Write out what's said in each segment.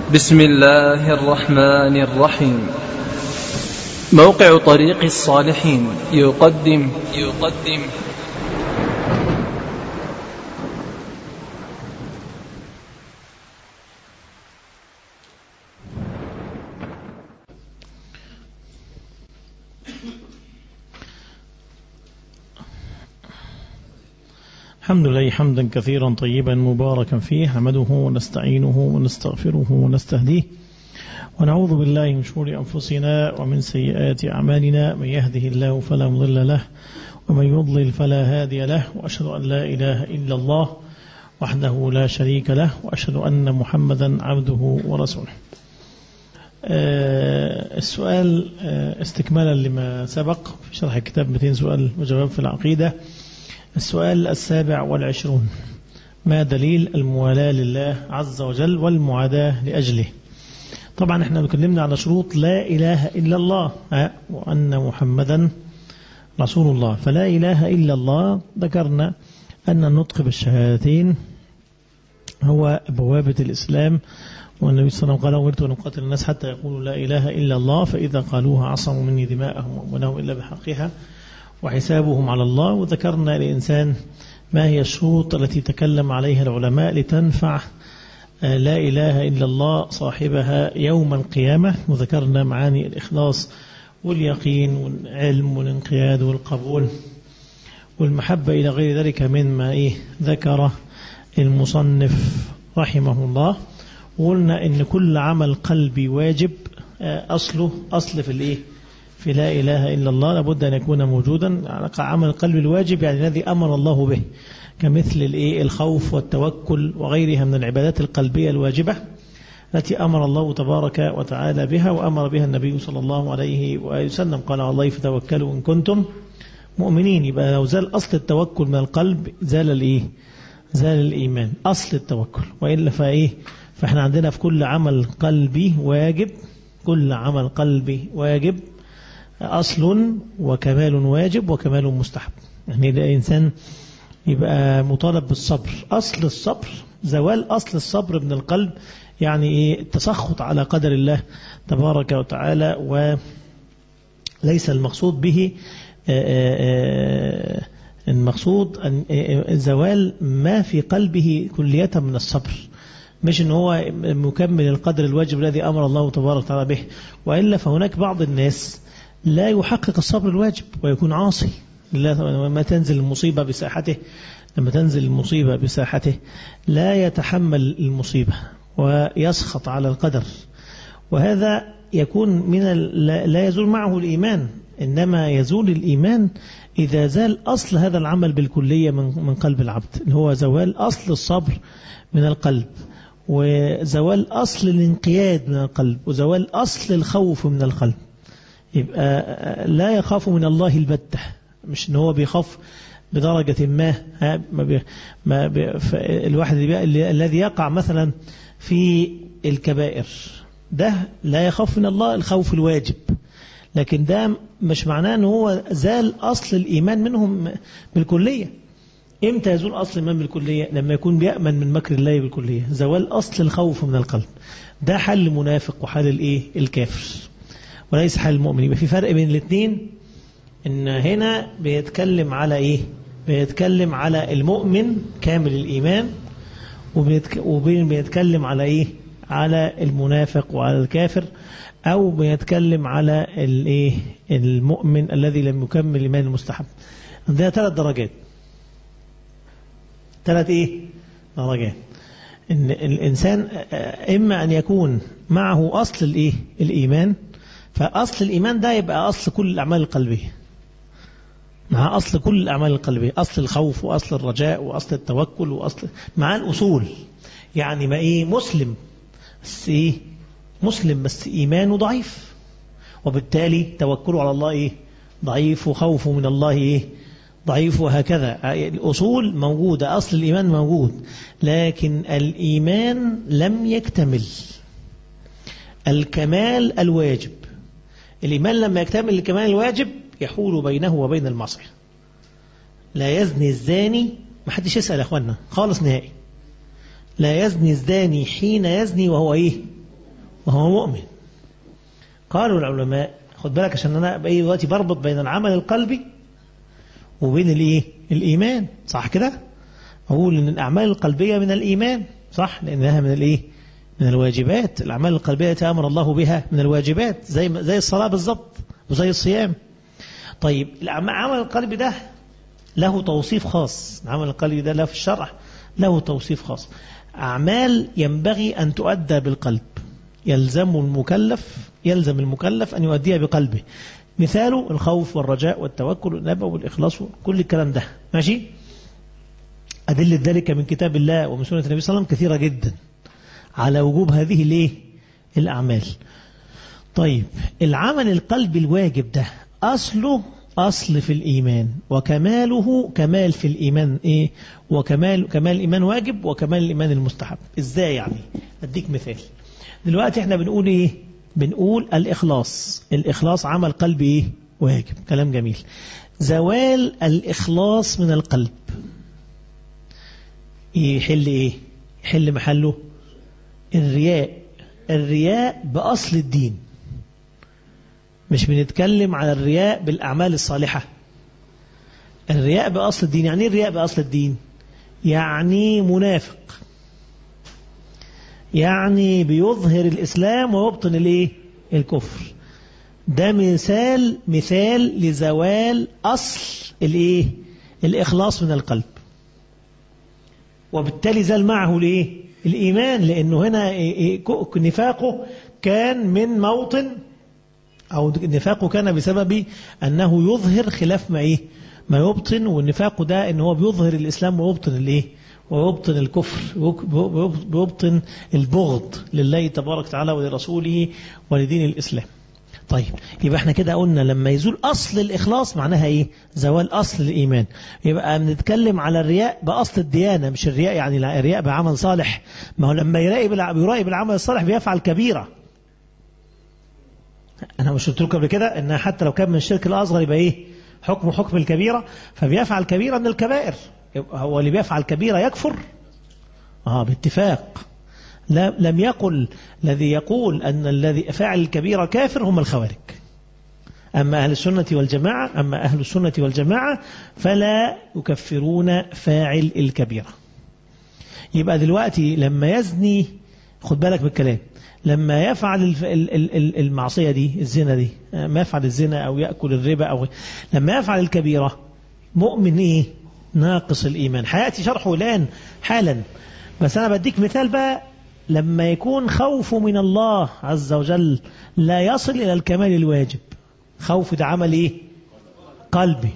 بسم الله الرحمن الرحيم موقع طريق الصالحين يقدم يقدم الحمد لله حمدا كثيرا طيبا مباركا فيه حمده ونستعينه ونستغفره ونستهديه ونعوذ بالله من شرور أنفسنا ومن سيئات أعمالنا من يهده الله فلا مضل له ومن يضلل فلا هادي له وأشهد أن لا إله إلا الله وحده لا شريك له وأشهد أن محمدا عبده ورسوله السؤال استكمالا لما سبق في شرح كتاب 200 سؤال وجواب في العقيدة السؤال السابع والعشرون ما دليل الموالاة لله عز وجل والمعاداة لأجله طبعا احنا تكلمنا على شروط لا إله إلا الله وأن محمدا رسول الله فلا إله إلا الله ذكرنا أن النطق بالشهادتين هو بوابة الإسلام والنبي صلى الله عليه وسلم قال أمرت أن أقاتل الناس حتى يقولوا لا إله إلا الله فإذا قالوها عصموا مني دماءهم وأمنهم إلا بحقها وحسابهم على الله وذكرنا للإنسان ما هي الشروط التي تكلم عليها العلماء لتنفع لا إله إلا الله صاحبها يوم القيامة وذكرنا معاني الإخلاص واليقين والعلم والانقياد والقبول والمحبة إلى غير ذلك مما إيه ذكر المصنف رحمه الله وقلنا إن كل عمل قلبي واجب أصله أصل في الإيه في لا إله إلا الله لابد أن يكون موجودا عمل القلب الواجب يعني الذي أمر الله به كمثل الإيه الخوف والتوكل وغيرها من العبادات القلبية الواجبة التي أمر الله تبارك وتعالى بها وأمر بها النبي صلى الله عليه وآله وسلم قال على الله فتوكلوا إن كنتم مؤمنين يبقى لو زال أصل التوكل من القلب زال الإيه زال الإيمان أصل التوكل وإلا فإيه فإحنا عندنا في كل عمل قلبي واجب كل عمل قلبي واجب أصل وكمال واجب وكمال مستحب يعني الإنسان يبقى مطالب بالصبر أصل الصبر زوال أصل الصبر من القلب يعني إيه التسخط على قدر الله تبارك وتعالى وليس المقصود به المقصود أن زوال ما في قلبه كلية من الصبر مش ان هو مكمل القدر الواجب الذي أمر الله تبارك وتعالى به وإلا فهناك بعض الناس لا يحقق الصبر الواجب ويكون عاصي لما تنزل المصيبة بساحته لما تنزل المصيبة بساحته لا يتحمل المصيبة ويسخط على القدر وهذا يكون من لا يزول معه الإيمان إنما يزول الإيمان إذا زال أصل هذا العمل بالكلية من قلب العبد اللي هو زوال أصل الصبر من القلب وزوال أصل الانقياد من القلب وزوال أصل الخوف من القلب يبقى لا يخاف من الله البتة مش ان هو بيخاف بدرجة ما ما بي ما بي الواحد الذي يقع مثلا في الكبائر ده لا يخاف من الله الخوف الواجب لكن ده مش معناه ان هو زال أصل الإيمان منهم بالكلية امتى يزول أصل الإيمان بالكلية لما يكون بيأمن من مكر الله بالكلية زوال أصل الخوف من القلب ده حل المنافق وحل الايه الكافر وليس حال المؤمن يبقى في فرق بين الاثنين ان هنا بيتكلم على ايه بيتكلم على المؤمن كامل الايمان وبين بيتكلم على ايه على المنافق وعلى الكافر او بيتكلم على الايه المؤمن الذي لم يكمل الايمان المستحب عندنا ثلاث درجات ثلاث ايه درجات ان الانسان اما ان يكون معه اصل الايه الايمان فأصل الإيمان ده يبقى أصل كل الأعمال القلبية مع أصل كل الأعمال القلبية أصل الخوف وأصل الرجاء وأصل التوكل وأصل مع الأصول يعني ما إيه مسلم بس إيه مسلم بس إيمانه ضعيف وبالتالي توكله على الله إيه ضعيف وخوفه من الله إيه ضعيف وهكذا الأصول موجودة أصل الإيمان موجود لكن الإيمان لم يكتمل الكمال الواجب الإيمان لما يكتمل الكمال الواجب يحول بينه وبين المعصية لا يزني الزاني ما حدش يسأل يا أخوانا خالص نهائي لا يزني الزاني حين يزني وهو إيه وهو مؤمن قالوا العلماء خد بالك عشان أنا بأي دلوقتي بربط بين العمل القلبي وبين الإيه الإيمان صح كده أقول إن الأعمال القلبية من الإيمان صح لأنها من الإيه من الواجبات الأعمال القلبية تأمر الله بها من الواجبات زي زي الصلاة بالضبط وزي الصيام طيب العمل القلبي ده له توصيف خاص العمل القلبي ده له في الشرع له توصيف خاص أعمال ينبغي أن تؤدى بالقلب يلزم المكلف يلزم المكلف أن يؤديها بقلبه مثاله الخوف والرجاء والتوكل والنبأ والإخلاص كل الكلام ده ماشي أدلة ذلك من كتاب الله ومن سنة النبي صلى الله عليه وسلم كثيرة جدا على وجوب هذه الايه الأعمال طيب العمل القلبي الواجب ده أصله أصل في الإيمان وكماله كمال في الإيمان إيه وكمال كمال الإيمان واجب وكمال الإيمان المستحب إزاي يعني أديك مثال دلوقتي احنا بنقول إيه بنقول الإخلاص الإخلاص عمل قلبي إيه واجب كلام جميل زوال الإخلاص من القلب يحل إيه يحل محله الرياء الرياء بأصل الدين مش بنتكلم على الرياء بالأعمال الصالحة الرياء بأصل الدين يعني ايه الرياء بأصل الدين يعني منافق يعني بيظهر الإسلام ويبطن الايه الكفر ده مثال مثال لزوال أصل الايه الإخلاص من القلب وبالتالي زال معه الايه الإيمان لأنه هنا نفاقه كان من موطن أو نفاقه كان بسبب أنه يظهر خلاف ما إيه ما يبطن والنفاق ده أنه هو بيظهر الإسلام ويبطن الإيه ويبطن الكفر ويبطن البغض لله تبارك وتعالى ولرسوله ولدين الإسلام طيب يبقى احنا كده قلنا لما يزول أصل الإخلاص معناها إيه زوال أصل الإيمان يبقى بنتكلم على الرياء بأصل الديانة مش الرياء يعني الرياء بعمل صالح ما هو لما يراقب يراقب بالعمل الصالح بيفعل كبيرة أنا مش قلت لكم قبل كده إن حتى لو كان من الشرك الأصغر يبقى إيه حكم حكم الكبيرة فبيفعل كبيرة من الكبائر هو اللي بيفعل كبيرة يكفر آه باتفاق لا لم يقل الذي يقول أن الذي فاعل الكبيرة كافر هم الخوارج أما أهل السنة والجماعة أما أهل السنة والجماعة فلا يكفرون فاعل الكبيرة يبقى دلوقتي لما يزني خد بالك بالكلام لما يفعل المعصية دي الزنا دي ما يفعل الزنا أو يأكل الربا أو لما يفعل الكبيرة مؤمن إيه ناقص الإيمان حياتي شرحه الآن حالا بس أنا بديك مثال بقى لما يكون خوف من الله عز وجل لا يصل إلى الكمال الواجب خوف ده عمل إيه قلبي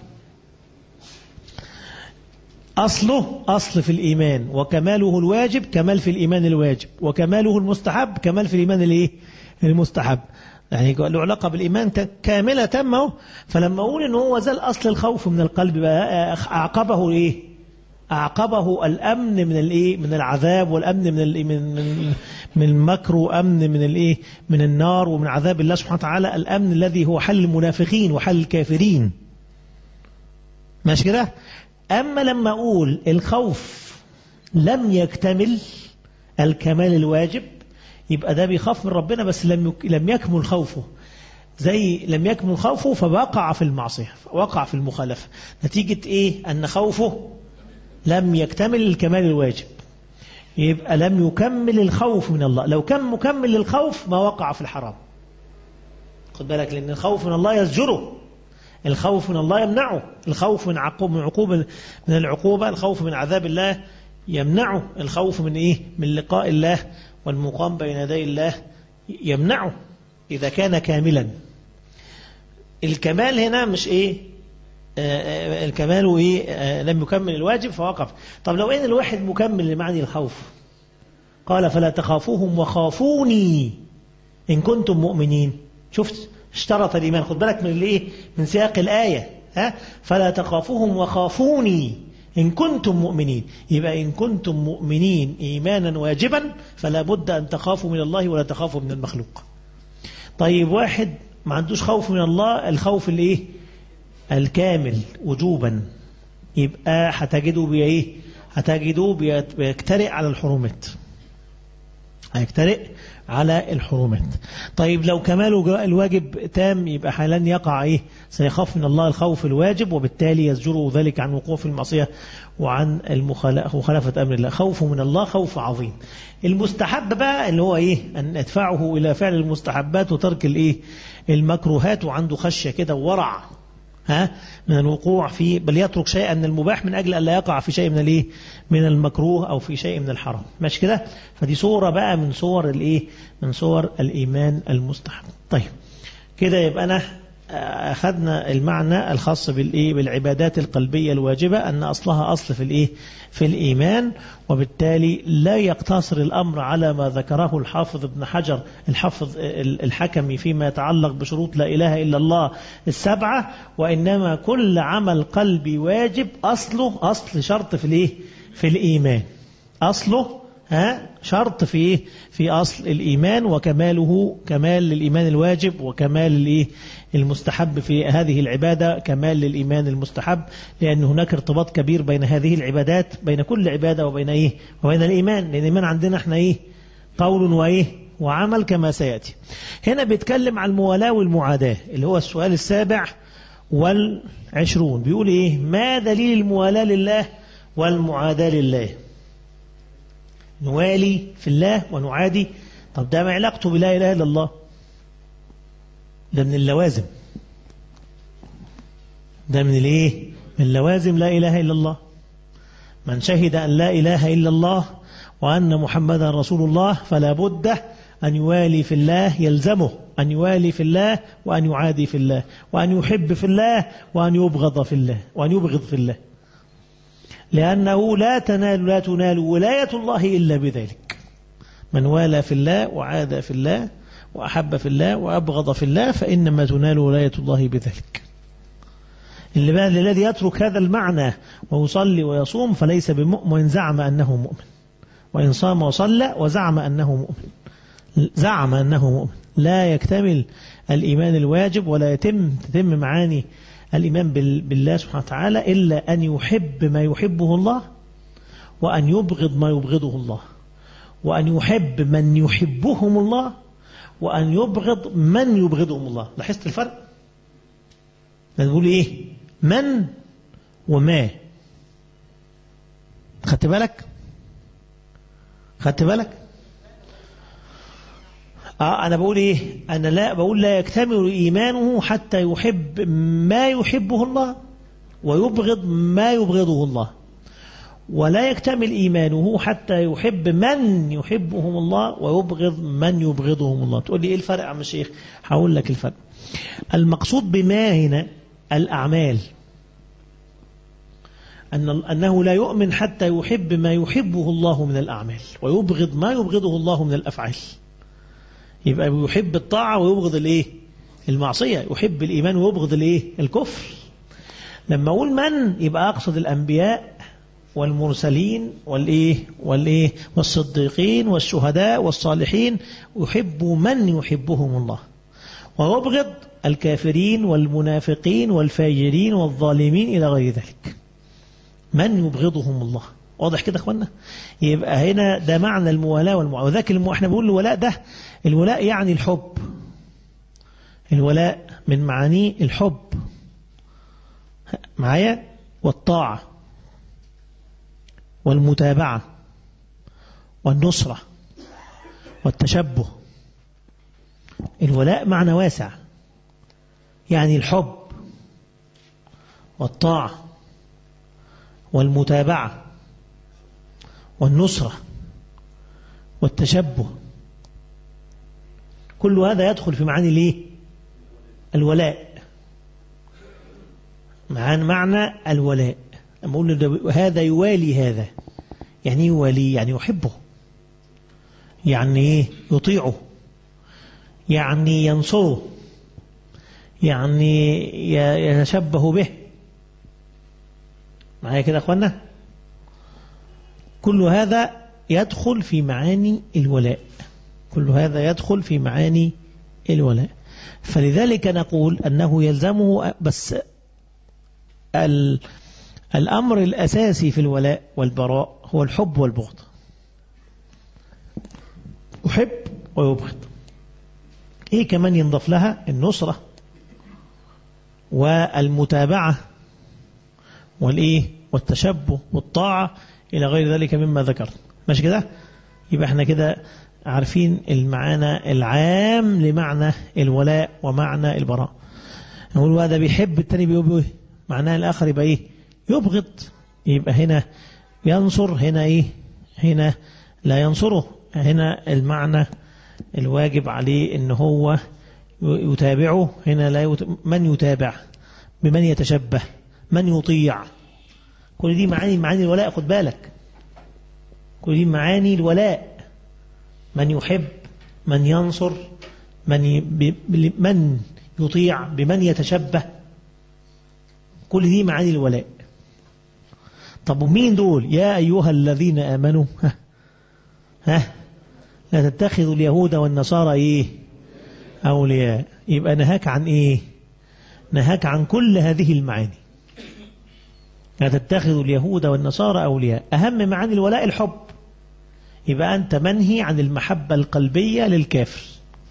أصله أصل في الإيمان وكماله الواجب كمال في الإيمان الواجب وكماله المستحب كمال في الإيمان الإيه المستحب يعني له علاقة بالإيمان كاملة تمه فلما أقول إن هو زال أصل الخوف من القلب بقى أعقبه إيه أعقبه الأمن من الإيه من العذاب والأمن من الإيه من من من المكر وأمن من الإيه من النار ومن عذاب الله سبحانه وتعالى الأمن الذي هو حل المنافقين وحل الكافرين ماشي كده أما لما أقول الخوف لم يكتمل الكمال الواجب يبقى ده بيخاف من ربنا بس لم لم يكمل خوفه زي لم يكمل خوفه فوقع في المعصية وقع في المخالفة نتيجة إيه أن خوفه لم يكتمل الكمال الواجب يبقى لم يكمل الخوف من الله لو كان مكمل للخوف ما وقع في الحرام خد بالك لأن الخوف من الله يزجره الخوف من الله يمنعه الخوف من عقوب من عقوبة من العقوبة الخوف من عذاب الله يمنعه الخوف من إيه من لقاء الله والمقام بين يدي الله يمنعه إذا كان كاملا الكمال هنا مش إيه آه الكمال إيه آه لم يكمل الواجب فوقف طب لو إن الواحد مكمل لمعنى الخوف قال فلا تخافوهم وخافوني إن كنتم مؤمنين شفت اشترط الإيمان خد بالك من الايه من سياق الآية ها فلا تخافوهم وخافوني إن كنتم مؤمنين يبقى إن كنتم مؤمنين إيمانا واجبا فلا بد أن تخافوا من الله ولا تخافوا من المخلوق طيب واحد ما عندوش خوف من الله الخوف الايه الكامل وجوبا يبقى هتجده بإيه هتجده بيجترئ على الحرمات هيجترئ على الحرمات طيب لو كمال الواجب تام يبقى حالا يقع ايه سيخاف من الله الخوف الواجب وبالتالي يزجره ذلك عن وقوع في المعصية وعن مخالفة أمر الله خوف من الله خوف عظيم المستحب بقى اللي هو ايه أن ندفعه إلى فعل المستحبات وترك الايه المكروهات وعنده خشية كده وورع ها من الوقوع في بل يترك شيئا من المباح من أجل أن لا يقع في شيء من الايه من المكروه أو في شيء من الحرام ماشي كده فدي صورة بقى من صور الايه من صور الإيمان المستحب طيب كده يبقى أنا أخذنا المعنى الخاص بالإيه بالعبادات القلبية الواجبة أن أصلها أصل في الإيه في الإيمان وبالتالي لا يقتصر الأمر على ما ذكره الحافظ ابن حجر الحافظ الحكمي فيما يتعلق بشروط لا إله إلا الله السبعة وإنما كل عمل قلبي واجب أصله أصل شرط في الإيه في الإيمان أصله ها شرط في إيه في أصل الإيمان وكماله كمال للإيمان الواجب وكمال الإيه المستحب في هذه العبادة كمال للإيمان المستحب لأن هناك ارتباط كبير بين هذه العبادات بين كل عبادة وبين إيه وبين الإيمان لأن الإيمان عندنا احنا إيه قول وإيه وعمل كما سيأتي هنا بيتكلم عن الموالاة والمعاداة اللي هو السؤال السابع والعشرون بيقول إيه ما دليل الموالاة لله والمعاداة لله نوالي في الله ونعادي طب ده ما علاقته بلا إله إلا الله ده من اللوازم ده من الايه من لوازم لا إله إلا الله من شهد أن لا إله إلا الله وأن محمدا رسول الله فلا بد أن يوالي في الله يلزمه أن يوالي في الله وأن يعادي في الله وأن يحب في الله وأن يبغض في الله وأن يبغض في الله لأنه لا تنال لا تنال ولاية الله إلا بذلك من والى في الله وعاد في الله وأحب في الله وأبغض في الله فإنما تنال ولاية الله بذلك اللي بقى الذي يترك هذا المعنى ويصلي ويصوم فليس بمؤمن وإن زعم أنه مؤمن وإن صام وصلى وزعم أنه مؤمن زعم أنه مؤمن لا يكتمل الإيمان الواجب ولا يتم تتم معاني الإيمان بالله سبحانه وتعالى إلا أن يحب ما يحبه الله وأن يبغض ما يبغضه الله وأن يحب من يحبهم الله وأن يبغض من يبغضهم الله لاحظت الفرق نقول إيه من وما خدت بالك خدت بالك آه أنا بقول إيه أنا لا بقول لا يكتمل إيمانه حتى يحب ما يحبه الله ويبغض ما يبغضه الله ولا يكتمل إيمانه حتى يحب من يحبهم الله ويبغض من يبغضهم الله تقول لي إيه الفرق عم الشيخ هقول لك الفرق المقصود بما هنا الأعمال أن أنه لا يؤمن حتى يحب ما يحبه الله من الأعمال ويبغض ما يبغضه الله من الأفعال يبقى يحب الطاعة ويبغض الإيه المعصية يحب الإيمان ويبغض الإيه الكفر لما أقول من يبقى أقصد الأنبياء والمرسلين والإيه والإيه والصديقين والشهداء والصالحين يحب من يحبهم الله ويبغض الكافرين والمنافقين والفاجرين والظالمين إلى غير ذلك من يبغضهم الله واضح كده اخوانا يبقى هنا ده معنى الموالاة والمعاداة وذاك المو... احنا بنقول الولاء ده الولاء يعني الحب الولاء من معانيه الحب معايا والطاعة والمتابعة والنصرة والتشبه الولاء معنى واسع يعني الحب والطاعة والمتابعة والنصرة والتشبه كل هذا يدخل في معاني الايه الولاء معاني معنى الولاء لما أقول هذا يوالي هذا يعني يوالي يعني يحبه يعني يطيعه يعني ينصره يعني يتشبه به معايا كده أخوانا كل هذا يدخل في معاني الولاء كل هذا يدخل في معاني الولاء فلذلك نقول أنه يلزمه بس الأمر الأساسي في الولاء والبراء هو الحب والبغض يحب ويبغض ايه كمان ينضاف لها النصرة والمتابعة والايه والتشبه والطاعة الى غير ذلك مما ذكرت ماشي كده يبقى احنا كده عارفين المعنى العام لمعنى الولاء ومعنى البراء نقول هذا بيحب التاني بيبغض معناه الاخر يبقى ايه يبغض يبقى هنا ينصر هنا ايه هنا لا ينصره هنا المعنى الواجب عليه ان هو يتابعه هنا لا يت... من يتابع بمن يتشبه من يطيع كل دي معاني معاني الولاء خد بالك كل دي معاني الولاء من يحب من ينصر من ي... ب... من يطيع بمن يتشبه كل دي معاني الولاء طب ومين دول يا أيها الذين آمنوا ها, ها لا تتخذوا اليهود والنصارى إيه أولياء يبقى نهاك عن إيه نهاك عن كل هذه المعاني لا تتخذوا اليهود والنصارى أولياء أهم معاني الولاء الحب يبقى أنت منهي عن المحبة القلبية للكافر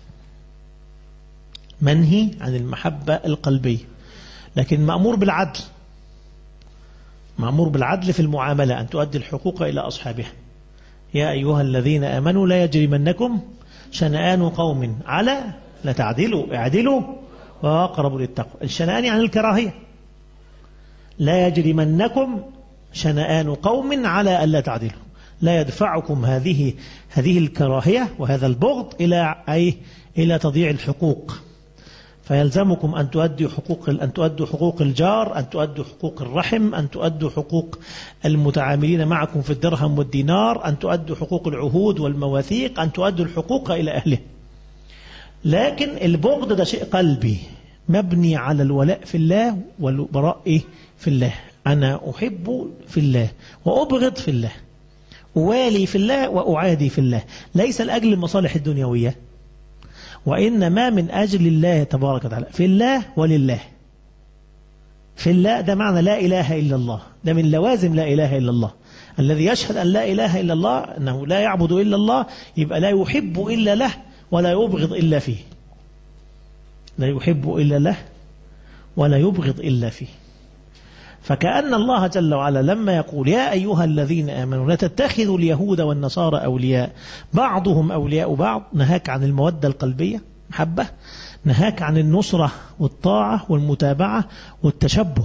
منهي عن المحبة القلبية لكن مأمور بالعدل مأمور بالعدل في المعاملة أن تؤدي الحقوق إلى أصحابها يا أيها الذين آمنوا لا يجرمنكم شنآن قوم على لا تعدلوا اعدلوا وأقربوا للتقوى الشنآن عن الكراهية لا يجرمنكم شنآن قوم على ألا تعدلوا لا يدفعكم هذه هذه الكراهية وهذا البغض إلى أي إلى تضييع الحقوق فيلزمكم أن تؤدوا حقوق أن تؤدوا حقوق الجار أن تؤدوا حقوق الرحم أن تؤدوا حقوق المتعاملين معكم في الدرهم والدينار أن تؤدوا حقوق العهود والمواثيق أن تؤدوا الحقوق إلى أهله لكن البغض ده شيء قلبي مبني على الولاء في الله والبراء في الله أنا أحب في الله وأبغض في الله أوالي في الله وأعادي في الله ليس لأجل المصالح الدنيوية وإنما من أجل الله تبارك وتعالى في الله ولله في الله ده معنى لا إله إلا الله ده من لوازم لا إله إلا الله الذي يشهد أن لا إله إلا الله أنه لا يعبد إلا الله يبقى لا يحب إلا له ولا يبغض إلا فيه لا يحب إلا له ولا يبغض إلا فيه فكأن الله جل وعلا لما يقول يا أيها الذين آمنوا لا تتخذوا اليهود والنصارى أولياء بعضهم أولياء بعض نهاك عن المودة القلبية محبة نهاك عن النصرة والطاعة والمتابعة والتشبه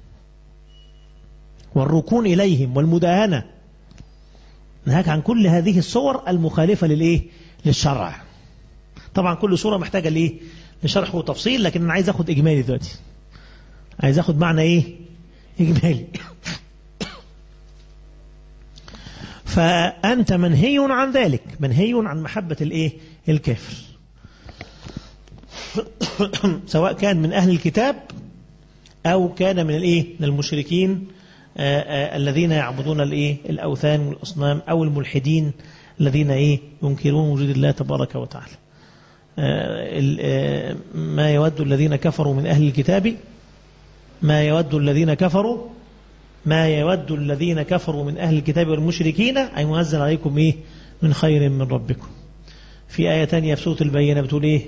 والركون إليهم والمداهنة نهاك عن كل هذه الصور المخالفة للإيه؟ للشرع طبعا كل صورة محتاجة لإيه؟ لشرح وتفصيل لكن أنا عايز أخد إجمالي دلوقتي عايز أخد معنى إيه؟ إجمالي فأنت منهي عن ذلك منهي عن محبة الإيه؟ الكافر سواء كان من أهل الكتاب أو كان من الإيه؟ من المشركين آآ آآ الذين يعبدون الإيه؟ الأوثان والأصنام أو الملحدين الذين إيه؟ ينكرون وجود الله تبارك وتعالى ما يود الذين كفروا من أهل الكتاب ما يود الذين كفروا ما يود الذين كفروا من أهل الكتاب والمشركين أي منزل عليكم إيه من خير من ربكم في آية تانية في سورة البينة بتقول إيه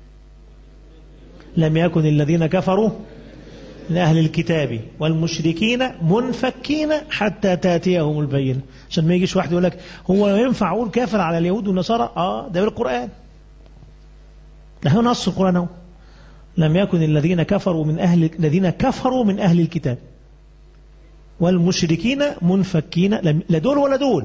لم يكن الذين كفروا من أهل الكتاب والمشركين منفكين حتى تاتيهم البينة عشان ما يجيش واحد يقول لك هو ينفع أقول كافر على اليهود والنصارى آه ده بالقرآن ده هو نص القرآن هو لم يكن الذين كفروا من أهل الذين كفروا من أهل الكتاب والمشركين منفكين لا دول ولا دول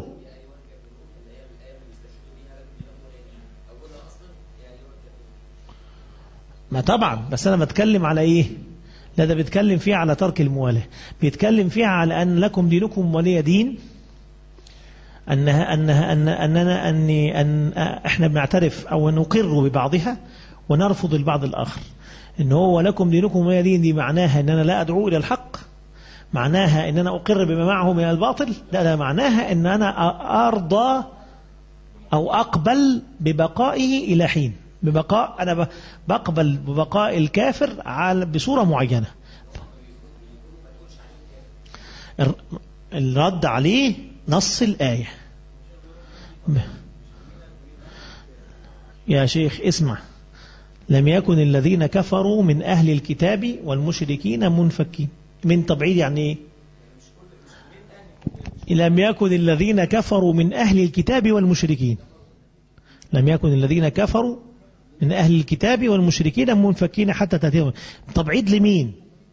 ما طبعا بس أنا بتكلم على إيه لا ده بيتكلم فيها على ترك الموالاة بيتكلم فيها على أن لكم دينكم ولي دين أنها أنها أن أننا أني أن إحنا بنعترف أو نقر ببعضها ونرفض البعض الآخر إن هو لكم دينكم ولي دين دي معناها أن أنا لا أدعو إلى الحق معناها أن أنا أقر بما معه من الباطل لا لا معناها أن أنا أرضى أو أقبل ببقائه إلى حين ببقاء أنا بقبل ببقاء الكافر على بصورة معينة الرد عليه نص الآية يا شيخ اسمع لم يكن الذين كفروا من أهل الكتاب والمشركين منفكين من تبعيد يعني ايه لم يكن الذين كفروا من أهل الكتاب والمشركين لم يكن الذين كفروا من أهل الكتاب والمشركين منفكين حتى تأتيهم تبعيد لمين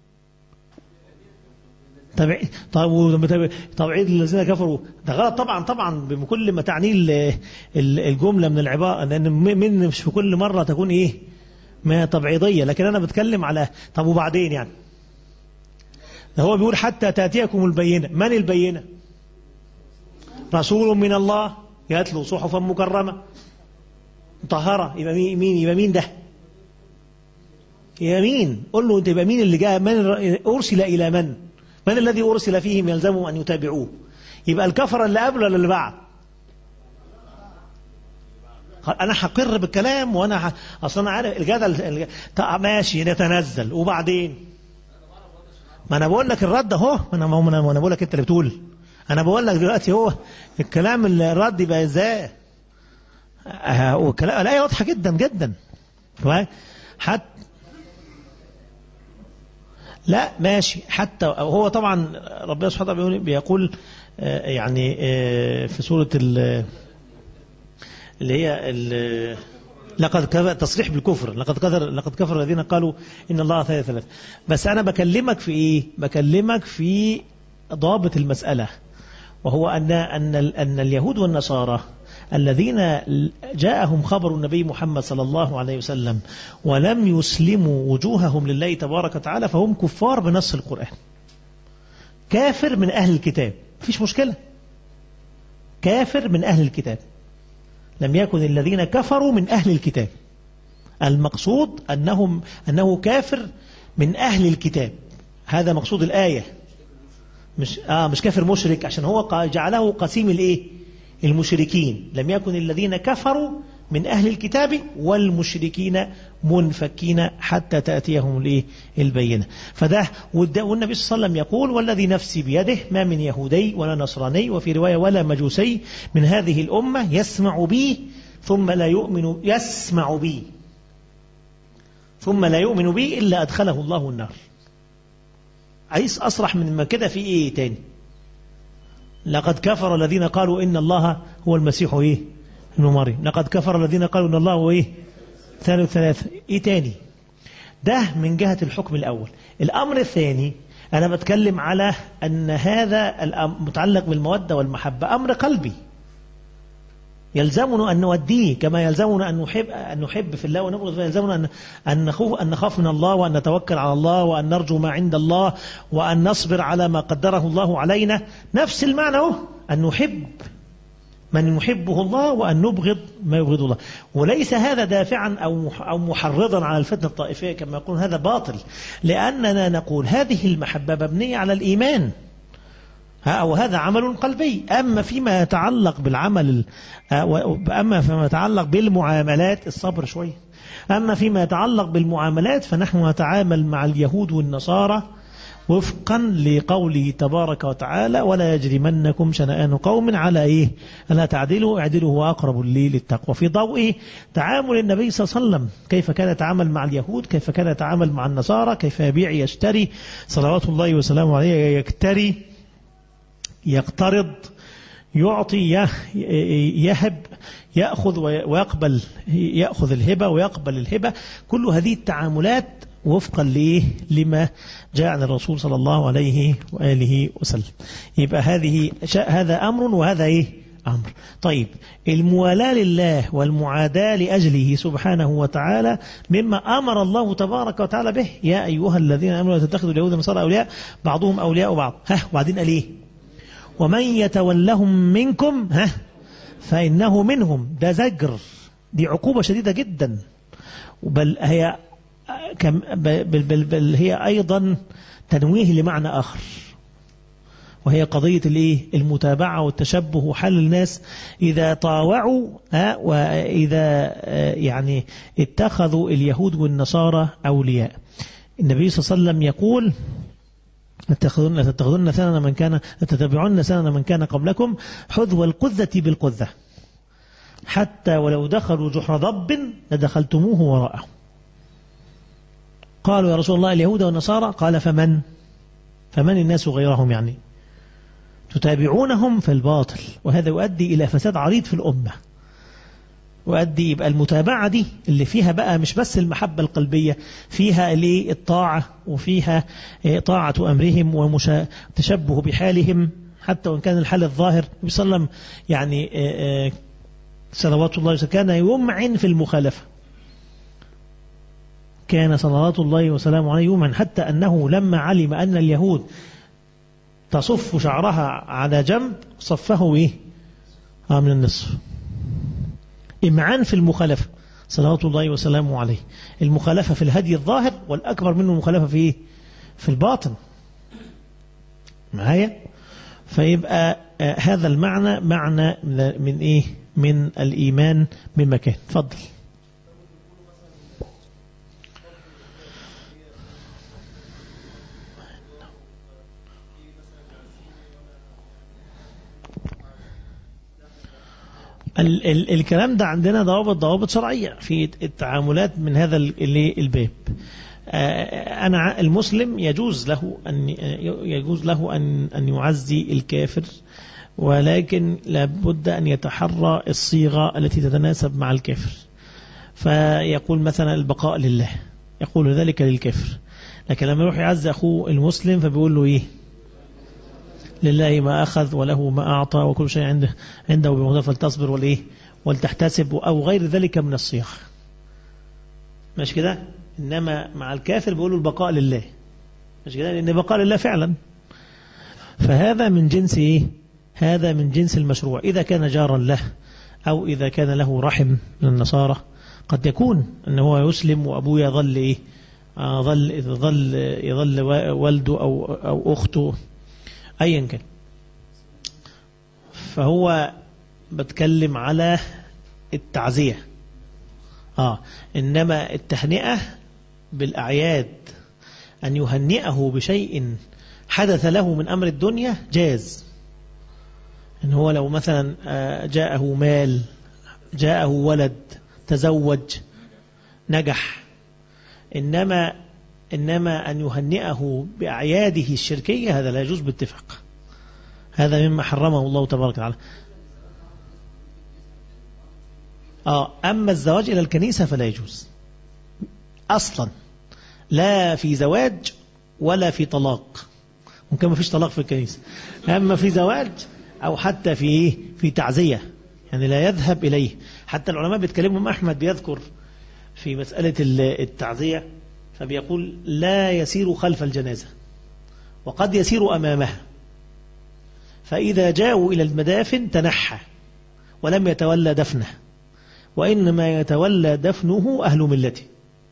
تبعيد تبعيد الذين كفروا ده غلط طبعا طبعا بكل ما تعنيه الجملة من العبارة لأن من مش في كل مرة تكون إيه ما تبعيضية لكن أنا بتكلم على طب وبعدين يعني ده هو بيقول حتى تأتيكم البينة من البينة رسول من الله يتلو صحفا مكرمة مطهرة يبقى مين يبقى مين ده يبقى مين قول له انت يبقى مين اللي جاء من أرسل إلى من من الذي أرسل فيهم يلزمهم أن يتابعوه يبقى الكفر اللي قبل ولا اللي بعد انا هقر بالكلام وانا ح... اصلا انا عارف الجدل ماشي نتنزل وبعدين ما انا بقول لك الرد اهو ما انا ما انا بقول لك انت اللي بتقول انا بقول لك دلوقتي هو الكلام الرد يبقى ازاي والكلام الايه واضحه جدا جدا حتى لا ماشي حتى هو طبعا ربنا سبحانه وتعالى بيقول يعني في سوره اللي هي لقد كفر تصريح بالكفر لقد كفر لقد كفر الذين قالوا ان الله ثالث ثلاث بس انا بكلمك في ايه بكلمك في ضابط المساله وهو ان ان ان اليهود والنصارى الذين جاءهم خبر النبي محمد صلى الله عليه وسلم ولم يسلموا وجوههم لله تبارك وتعالى فهم كفار بنص القرآن كافر من أهل الكتاب فيش مشكلة كافر من أهل الكتاب لم يكن الذين كفروا من أهل الكتاب المقصود أنهم أنه كافر من أهل الكتاب هذا مقصود الآية مش آه مش كافر مشرك عشان هو جعله قسيم الايه المشركين لم يكن الذين كفروا من أهل الكتاب والمشركين منفكين حتى تأتيهم الايه البينة فده والنبي صلى الله عليه وسلم يقول والذي نفسي بيده ما من يهودي ولا نصراني وفي رواية ولا مجوسي من هذه الأمة يسمع بي ثم لا يؤمن يسمع بي ثم لا يؤمن بي إلا أدخله الله النار عايز أصرح من ما كده في إيه تاني لقد كفر الذين قالوا إن الله هو المسيح إيه ابن مريم لقد كفر الذين قالوا إن الله هو إيه ثالث ثلاثة إيه تاني ده من جهة الحكم الأول الأمر الثاني أنا بتكلم على أن هذا متعلق بالمودة والمحبة أمر قلبي يلزمنا أن نوديه كما يلزمنا أن نحب أن نحب في الله ونبغض فيه يلزمنا أن أن نخوف أن نخاف من الله وأن نتوكل على الله وأن نرجو ما عند الله وأن نصبر على ما قدره الله علينا نفس المعنى هو أن نحب من يحبه الله وأن نبغض ما يبغض الله وليس هذا دافعا أو أو محرضا على الفتنة الطائفية كما يقول هذا باطل لأننا نقول هذه المحبة مبنية على الإيمان وهذا عمل قلبي أما فيما يتعلق بالعمل أما فيما يتعلق بالمعاملات الصبر شوية أما فيما يتعلق بالمعاملات فنحن نتعامل مع اليهود والنصارى وفقا لقوله تبارك وتعالى ولا يجرمنكم شنآن قوم على إيه ألا تعدلوا اعدلوا هو أقرب لي للتقوى في ضوء تعامل النبي صلى الله عليه وسلم كيف كان يتعامل مع اليهود كيف كان يتعامل مع النصارى كيف يبيع يشتري صلوات الله وسلامه عليه يكتري يقترض يعطي يهب يأخذ ويقبل يأخذ الهبة ويقبل الهبة كل هذه التعاملات وفقا لإيه لما جاء عن الرسول صلى الله عليه وآله وسلم يبقى هذه هذا أمر وهذا إيه أمر طيب الموالاة لله والمعاداة لأجله سبحانه وتعالى مما أمر الله تبارك وتعالى به يا أيها الذين آمنوا لا تتخذوا اليهود والنصارى أولياء بعضهم أولياء بعض ها وبعدين قال إيه ومن يتولهم منكم ها فإنه منهم ده زجر دي عقوبة شديدة جدا بل هي كم بل, بل, بل هي أيضا تنويه لمعنى آخر وهي قضية الايه المتابعة والتشبه وحل الناس إذا طاوعوا ها وإذا يعني اتخذوا اليهود والنصارى أولياء النبي صلى الله عليه وسلم يقول تتخذون تتخذون سنن من كان تتبعون سنن من كان قبلكم حذو القذة بالقذة حتى ولو دخلوا جحر ضب لدخلتموه وراءه قالوا يا رسول الله اليهود والنصارى قال فمن فمن الناس غيرهم يعني تتابعونهم في الباطل وهذا يؤدي إلى فساد عريض في الأمة وأدي يبقى المتابعة دي اللي فيها بقى مش بس المحبة القلبية فيها الطاعة وفيها طاعة أمرهم وتشبه بحالهم حتى وإن كان الحال الظاهر النبي صلى الله عليه وسلم يعني صلوات الله وسلم كان يمعن في المخالفة كان صلوات الله وسلامه عليه يمعن حتى أنه لما علم أن اليهود تصف شعرها على جنب صفه إيه آه من النصف إمعان في المخالفة صلوات الله وسلامه عليه المخالفة في الهدي الظاهر والأكبر منه المخالفة في إيه؟ في الباطن معايا فيبقى آه هذا المعنى معنى من إيه من الإيمان من مكان تفضل ال ال الكلام ده عندنا ضوابط ضوابط شرعية في التعاملات من هذا الباب أنا المسلم يجوز له أن يجوز له أن أن يعزي الكافر ولكن لابد أن يتحرى الصيغة التي تتناسب مع الكافر فيقول مثلا البقاء لله يقول ذلك للكافر لكن لما يروح يعزي أخوه المسلم فبيقول له إيه لله ما أخذ وله ما أعطى وكل شيء عنده عنده بمقدار فلتصبر والإيه ولتحتسب أو غير ذلك من الصيغ مش كده إنما مع الكافر بيقولوا البقاء لله مش كده لأن البقاء لله فعلا فهذا من جنس إيه هذا من جنس المشروع إذا كان جارا له أو إذا كان له رحم من النصارى قد يكون أنه هو يسلم وأبوه يظل إيه ظل يظل يظل والده أو أو أخته أيا كان فهو بتكلم على التعزية آه إنما التهنئة بالأعياد أن يهنئه بشيء حدث له من أمر الدنيا جاز إن هو لو مثلا جاءه مال جاءه ولد تزوج نجح إنما إنما أن يهنئه بأعياده الشركية هذا لا يجوز باتفاق هذا مما حرمه الله تبارك وتعالى آه أما الزواج إلى الكنيسة فلا يجوز أصلا لا في زواج ولا في طلاق ممكن ما فيش طلاق في الكنيسة أما في زواج أو حتى في في تعزية يعني لا يذهب إليه حتى العلماء بيتكلموا أحمد بيذكر في مسألة التعزية فبيقول لا يسير خلف الجنازة وقد يسير أمامها فإذا جاءوا إلى المدافن تنحى ولم يتولى دفنه وإنما يتولى دفنه أهل ملته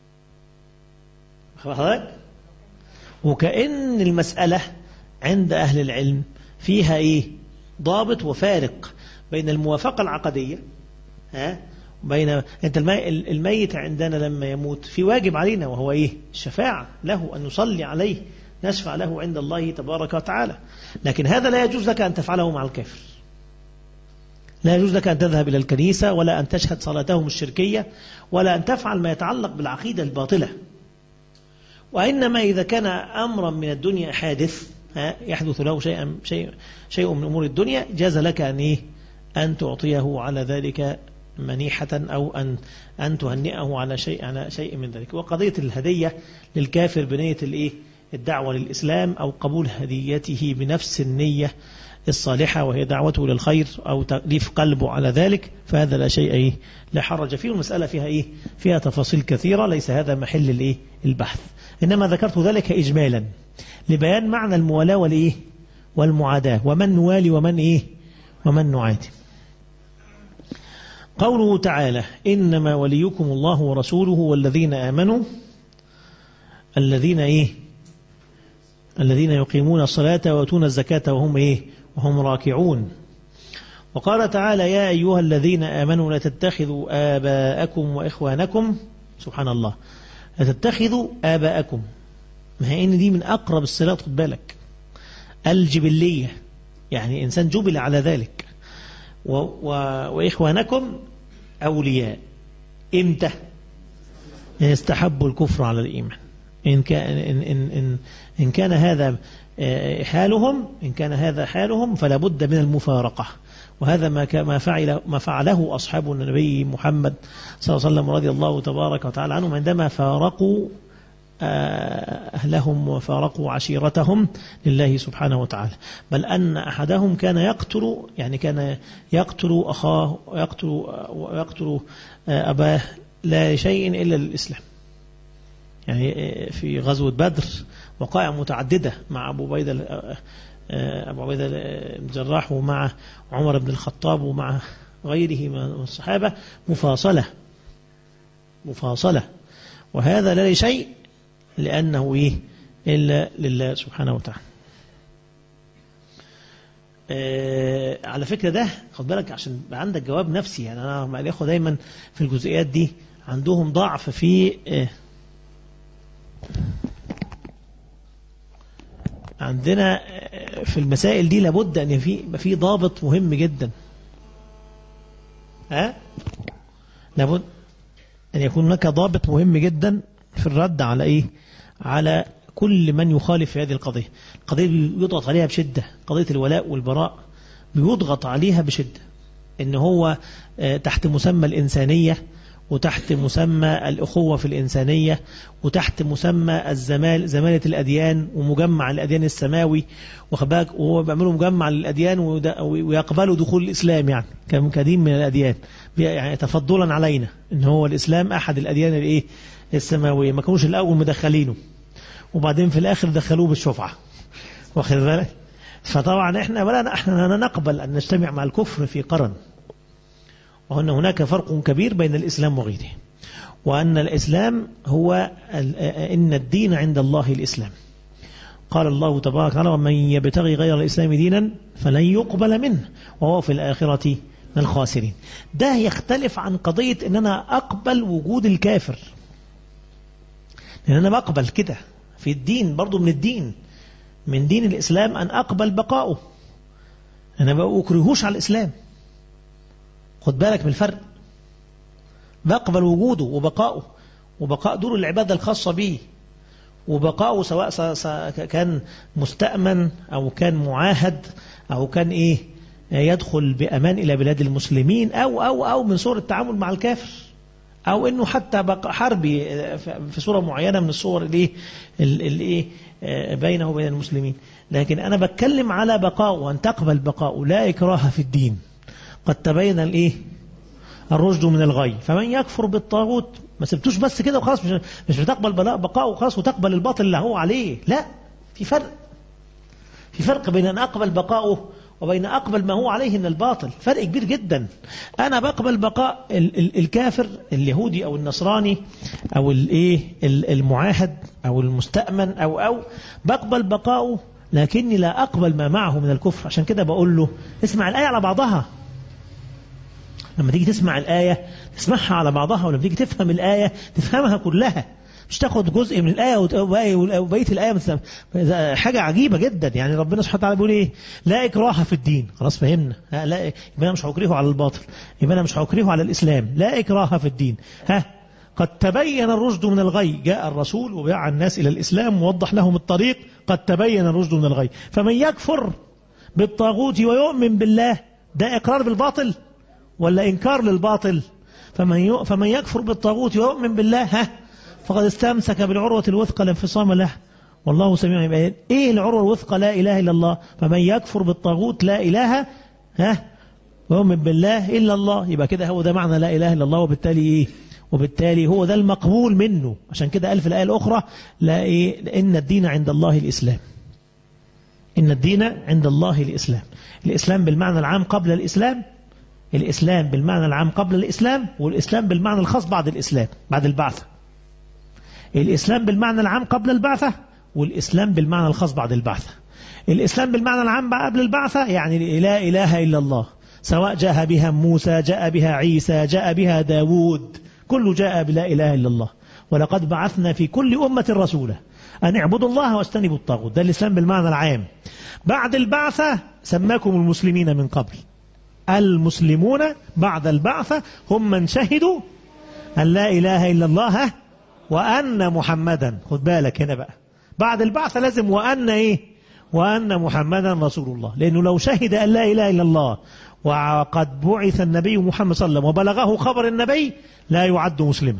وكأن المسألة عند أهل العلم فيها إيه ضابط وفارق بين الموافقة العقدية ها بين انت الميت عندنا لما يموت في واجب علينا وهو ايه الشفاعة له أن نصلي عليه نشفع له عند الله تبارك وتعالى لكن هذا لا يجوز لك أن تفعله مع الكافر لا يجوز لك أن تذهب إلى الكنيسة ولا أن تشهد صلاتهم الشركية ولا أن تفعل ما يتعلق بالعقيدة الباطلة وإنما إذا كان أمرا من الدنيا حادث يحدث له شيء شيء شيء من أمور الدنيا جاز لك أن إيه أن تعطيه على ذلك منيحة أو أن أن تهنئه على شيء على شيء من ذلك وقضية الهدية للكافر بنية الإيه الدعوة للإسلام أو قبول هديته بنفس النية الصالحة وهي دعوته للخير أو تأليف قلبه على ذلك فهذا لا شيء إيه لا حرج فيه المسألة فيها إيه فيها تفاصيل كثيرة ليس هذا محل الإيه البحث إنما ذكرت ذلك إجمالا لبيان معنى الموالاة والإيه والمعاداة ومن نوالي ومن إيه ومن نعادي قوله تعالى إنما وليكم الله ورسوله والذين آمنوا الذين إيه الذين يقيمون الصلاة ويؤتون الزكاة وهم إيه وهم راكعون وقال تعالى يا أيها الذين آمنوا لا تتخذوا آباءكم وإخوانكم سبحان الله لا تتخذوا آباءكم ما هي إن دي من أقرب الصلات خد بالك الجبلية يعني إنسان جبل على ذلك و و وإخوانكم أولياء إمتى يستحب الكفر على الإيمان إن كان, إن, إن, إن, إن كان هذا حالهم إن كان هذا حالهم فلا بد من المفارقة وهذا ما ما فعل ما فعله أصحاب النبي محمد صلى الله عليه وسلم رضي الله تبارك وتعالى عنهم عندما فارقوا أهلهم وفارقوا عشيرتهم لله سبحانه وتعالى بل أن أحدهم كان يقتل يعني كان يقتل أخاه ويقتل, ويقتل أباه لا شيء إلا للإسلام يعني في غزوة بدر وقائع متعددة مع أبو بيدة أبو عبيدة الجراح ومع عمر بن الخطاب ومع غيره من الصحابة مفاصلة مفاصلة وهذا لا شيء لأنه إيه إلا لله سبحانه وتعالى آه على فكرة ده خد بالك عشان عندك جواب نفسي يعني أنا مع الإخوة دايما في الجزئيات دي عندهم ضعف في آه عندنا في المسائل دي لابد أن في في ضابط مهم جدا ها لابد أن يكون هناك ضابط مهم جدا في الرد على إيه على كل من يخالف في هذه القضية القضية بيضغط عليها بشدة قضية الولاء والبراء بيضغط عليها بشدة إن هو تحت مسمى الإنسانية وتحت مسمى الأخوة في الإنسانية وتحت مسمى الزمال زمالة الأديان ومجمع الأديان السماوي وخباك وهو بيعملوا مجمع للأديان ويقبلوا دخول الإسلام يعني كدين من الأديان يعني تفضلا علينا إن هو الإسلام أحد الأديان الإيه السماوية ما كانوش الأول مدخلينه وبعدين في الآخر دخلوه بالشفعة واخد بالك فطبعا احنا ولا احنا نقبل أن نجتمع مع الكفر في قرن وأن هناك فرق كبير بين الإسلام وغيره وأن الإسلام هو إن الدين عند الله الإسلام قال الله تبارك وتعالى ومن يبتغي غير الإسلام دينا فلن يقبل منه وهو في الآخرة من الخاسرين ده يختلف عن قضية أن أنا أقبل وجود الكافر لأن أنا بقبل كده في الدين برضو من الدين من دين الإسلام أن أقبل بقاؤه أنا ما أكرهوش على الإسلام خد بالك من الفرق بقبل وجوده وبقاؤه وبقاء دور العبادة الخاصة به وبقاؤه سواء كان مستأمن أو كان معاهد أو كان إيه يدخل بأمان إلى بلاد المسلمين أو أو أو من صور التعامل مع الكافر أو إنه حتى بقى حربي في صورة معينة من الصور اللي اللي بينه وبين المسلمين لكن أنا بتكلم على بقاء وأن تقبل بقاء لا إكراه في الدين قد تبين الايه الرشد من الغي فمن يكفر بالطاغوت ما سبتوش بس كده وخلاص مش مش بتقبل بقاء وخلاص وتقبل الباطل اللي هو عليه لا في فرق في فرق بين ان اقبل بقاؤه وبين اقبل ما هو عليه من الباطل فرق كبير جدا انا بقبل بقاء ال ال الكافر اليهودي او النصراني او الايه المعاهد او المستأمن او او بقبل بقاؤه لكني لا اقبل ما معه من الكفر عشان كده بقول له اسمع الايه على بعضها لما تيجي تسمع الآية تسمعها على بعضها ولما تيجي تفهم الآية تفهمها كلها مش تاخد جزء من الآية وبقية الآية مثلا حاجة عجيبة جدا يعني ربنا سبحانه وتعالى بيقول إيه لا إكراه في الدين خلاص فهمنا لا يبقى أنا مش هكرهه على الباطل يبقى أنا مش هكرهه على الإسلام لا إكراه في الدين ها قد تبين الرشد من الغي جاء الرسول وبيع الناس إلى الإسلام ووضح لهم الطريق قد تبين الرشد من الغي فمن يكفر بالطاغوت ويؤمن بالله ده إقرار بالباطل ولا إنكار للباطل فمن فمن يكفر بالطاغوت ويؤمن بالله ها فقد استمسك بالعروة الوثقى الانفصام له والله سميع بيان ايه العروة الوثقى لا اله الا الله فمن يكفر بالطاغوت لا اله ها ويؤمن بالله الا الله يبقى كده هو ده معنى لا اله الا الله وبالتالي ايه وبالتالي هو ده المقبول منه عشان كده قال في الآية الأخرى لا إيه إن الدين عند الله الإسلام إن الدين عند الله الإسلام الإسلام بالمعنى العام قبل الإسلام الإسلام بالمعنى العام قبل الإسلام والإسلام بالمعنى الخاص بعد الإسلام بعد البعثة الإسلام بالمعنى العام قبل البعثة والإسلام بالمعنى الخاص بعد البعثة الإسلام بالمعنى العام قبل البعثة يعني لا إله إلا الله سواء جاء بها موسى جاء بها عيسى جاء بها داود كله جاء بلا إله إلا الله ولقد بعثنا في كل أمة رسولا أن اعبدوا الله واجتنبوا الطاغوت ده الإسلام بالمعنى العام بعد البعثة سماكم المسلمين من قبل المسلمون بعد البعثة هم من شهدوا أن لا إله إلا الله وأن محمدا خد بالك هنا بقى بعد البعثة لازم وأن إيه وأن محمدا رسول الله لأنه لو شهد أن لا إله إلا الله وقد بعث النبي محمد صلى الله عليه وسلم وبلغه خبر النبي لا يعد مسلما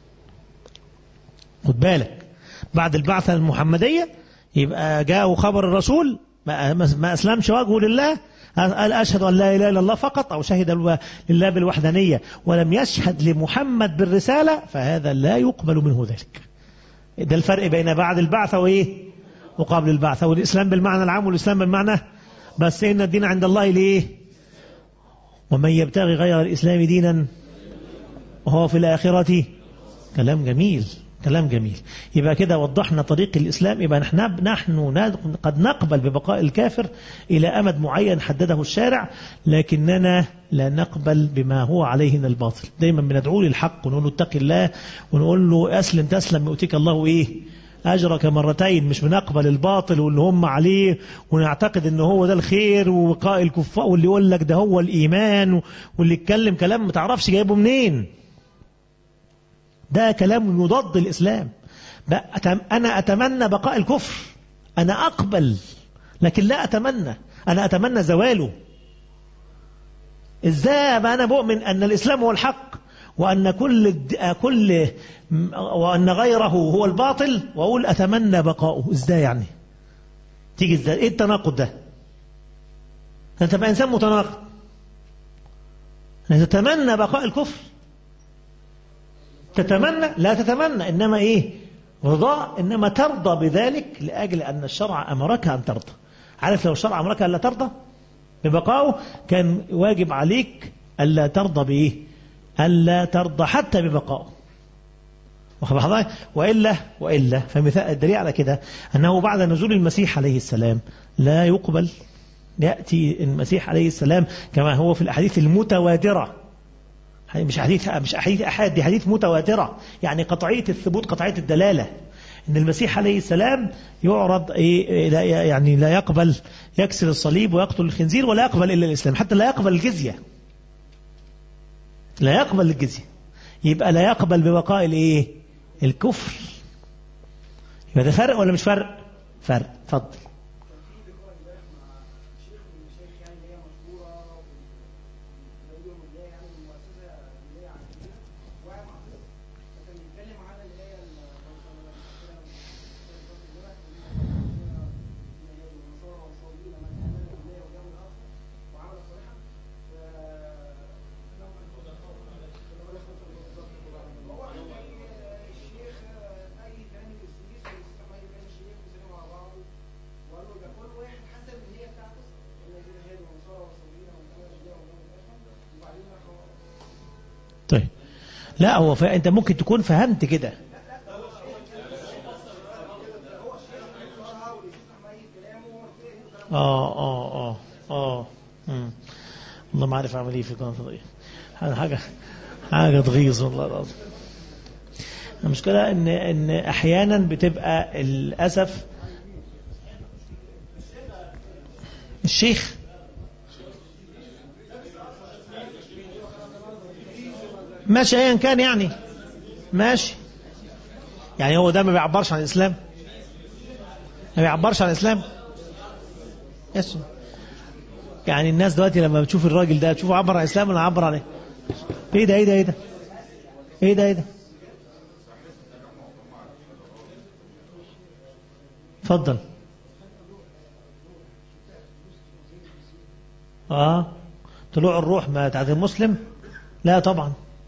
خد بالك بعد البعثة المحمدية يبقى جاءه خبر الرسول ما أسلمش وجهه لله قال أشهد أن لا إله إلا الله فقط أو شهد لله بالوحدانية ولم يشهد لمحمد بالرسالة فهذا لا يقبل منه ذلك ده الفرق بين بعد البعثة وإيه وقبل البعثة والإسلام بالمعنى العام والإسلام بالمعنى بس إن الدين عند الله ليه ومن يبتغي غير الإسلام دينا وهو في الآخرة كلام جميل كلام جميل يبقى كده وضحنا طريق الإسلام يبقى نحن, نحن قد نقبل ببقاء الكافر إلى أمد معين حدده الشارع لكننا لا نقبل بما هو عليه من الباطل دايما بندعو للحق ونقول له اتق الله ونقول له أسلم تسلم يؤتيك الله إيه أجرك مرتين مش بنقبل الباطل واللي هم عليه ونعتقد ان هو ده الخير ووقاء الكفار واللي يقول لك ده هو الإيمان واللي يتكلم كلام ما تعرفش جايبه منين ده كلام يضاد الإسلام أنا أتمنى بقاء الكفر أنا أقبل لكن لا أتمنى أنا أتمنى زواله إزاي ما أنا مؤمن أن الإسلام هو الحق وأن كل كل وأن غيره هو الباطل وأقول أتمنى بقاؤه إزاي يعني تيجي إزاي إيه التناقض ده أنت بقى إنسان متناقض تتمنى بقاء الكفر تتمنى لا تتمنى إنما إيه رضاء إنما ترضى بذلك لأجل أن الشرع أمرك أن ترضى عارف لو الشرع أمرك ألا ترضى ببقائه كان واجب عليك ألا ترضى بإيه ألا ترضى حتى ببقائه وإلا وإلا فمثال الدليل على كده أنه بعد نزول المسيح عليه السلام لا يقبل يأتي المسيح عليه السلام كما هو في الأحاديث المتواترة مش حديث مش حديث أحد دي حديث متواترة يعني قطعية الثبوت قطعية الدلالة إن المسيح عليه السلام يعرض إيه يعني لا يقبل يكسر الصليب ويقتل الخنزير ولا يقبل إلا الإسلام حتى لا يقبل الجزية لا يقبل الجزية يبقى لا يقبل ببقاء الايه الكفر يبقى ده فرق ولا مش فرق فرق اتفضل طيب لا هو ف... انت ممكن تكون فهمت كده اه اه اه اه مم. والله ما عارف اعمل ايه في قناه الفضائيه هذا حاجه حاجه تغيظ والله العظيم المشكله ان ان احيانا بتبقى للاسف الشيخ ماشي ايا كان يعني ماشي يعني هو ده ما بيعبرش عن الاسلام ما بيعبرش عن الاسلام يس يعني الناس دلوقتي لما بتشوف الراجل ده تشوفه عبر عن الاسلام ولا عبر عن ايه ايه ده ايه ده ايه ده ايه ده ايه ده اتفضل اه طلوع الروح ما تعذيب مسلم لا طبعا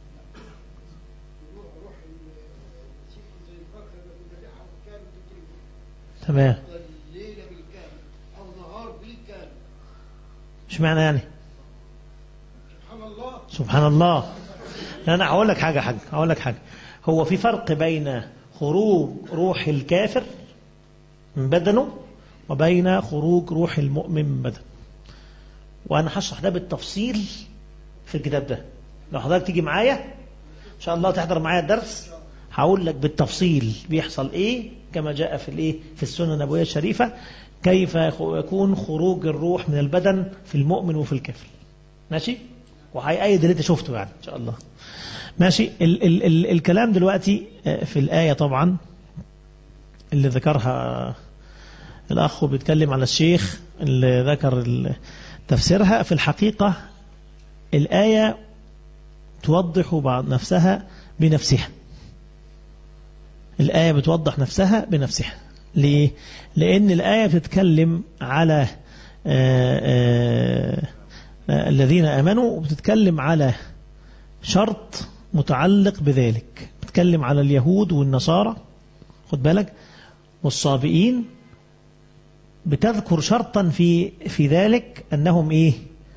تمام مش معنى يعني سبحان الله سبحان الله لا انا هقول لك حاجه حاجه هقول لك حاجه هو في فرق بين خروج روح الكافر من بدنه وبين خروج روح المؤمن من بدنه وانا هشرح ده بالتفصيل في الكتاب ده لو حضرتك تيجي معايا ان شاء الله تحضر معايا الدرس هقول لك بالتفصيل بيحصل ايه كما جاء في الايه في السنه النبويه الشريفه كيف يكون خروج الروح من البدن في المؤمن وفي الكافر ماشي وهيأيد اللي انت شفته يعني ان شاء الله ماشي ال ال ال الكلام دلوقتي في الآية طبعا اللي ذكرها الأخ بيتكلم على الشيخ اللي ذكر تفسيرها في الحقيقة الآية توضح بعض نفسها بنفسها الآية بتوضح نفسها بنفسها ليه؟ لأن الآية بتتكلم على آآ آآ الذين آمنوا وبتتكلم على شرط متعلق بذلك بتتكلم على اليهود والنصارى خد بالك والصابئين بتذكر شرطا في في ذلك أنهم إيه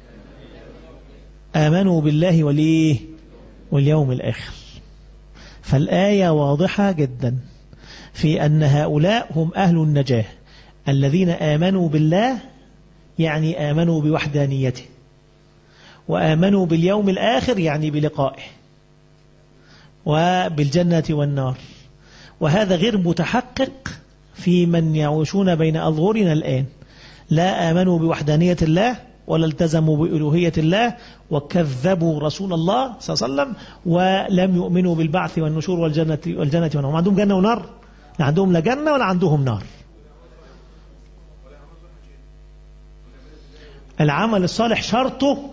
آمنوا بالله والإيه واليوم الآخر فالآية واضحة جدا في أن هؤلاء هم أهل النجاة الذين آمنوا بالله يعني آمنوا بوحدانيته وآمنوا باليوم الآخر يعني بلقائه وبالجنة والنار وهذا غير متحقق في من يعيشون بين أظهرنا الآن لا آمنوا بوحدانية الله ولا التزموا بألوهية الله وكذبوا رسول الله صلى الله عليه وسلم ولم يؤمنوا بالبعث والنشور والجنة, والجنة والنار عندهم جنة ونار لا عندهم لا جنة ولا عندهم نار العمل الصالح شرطه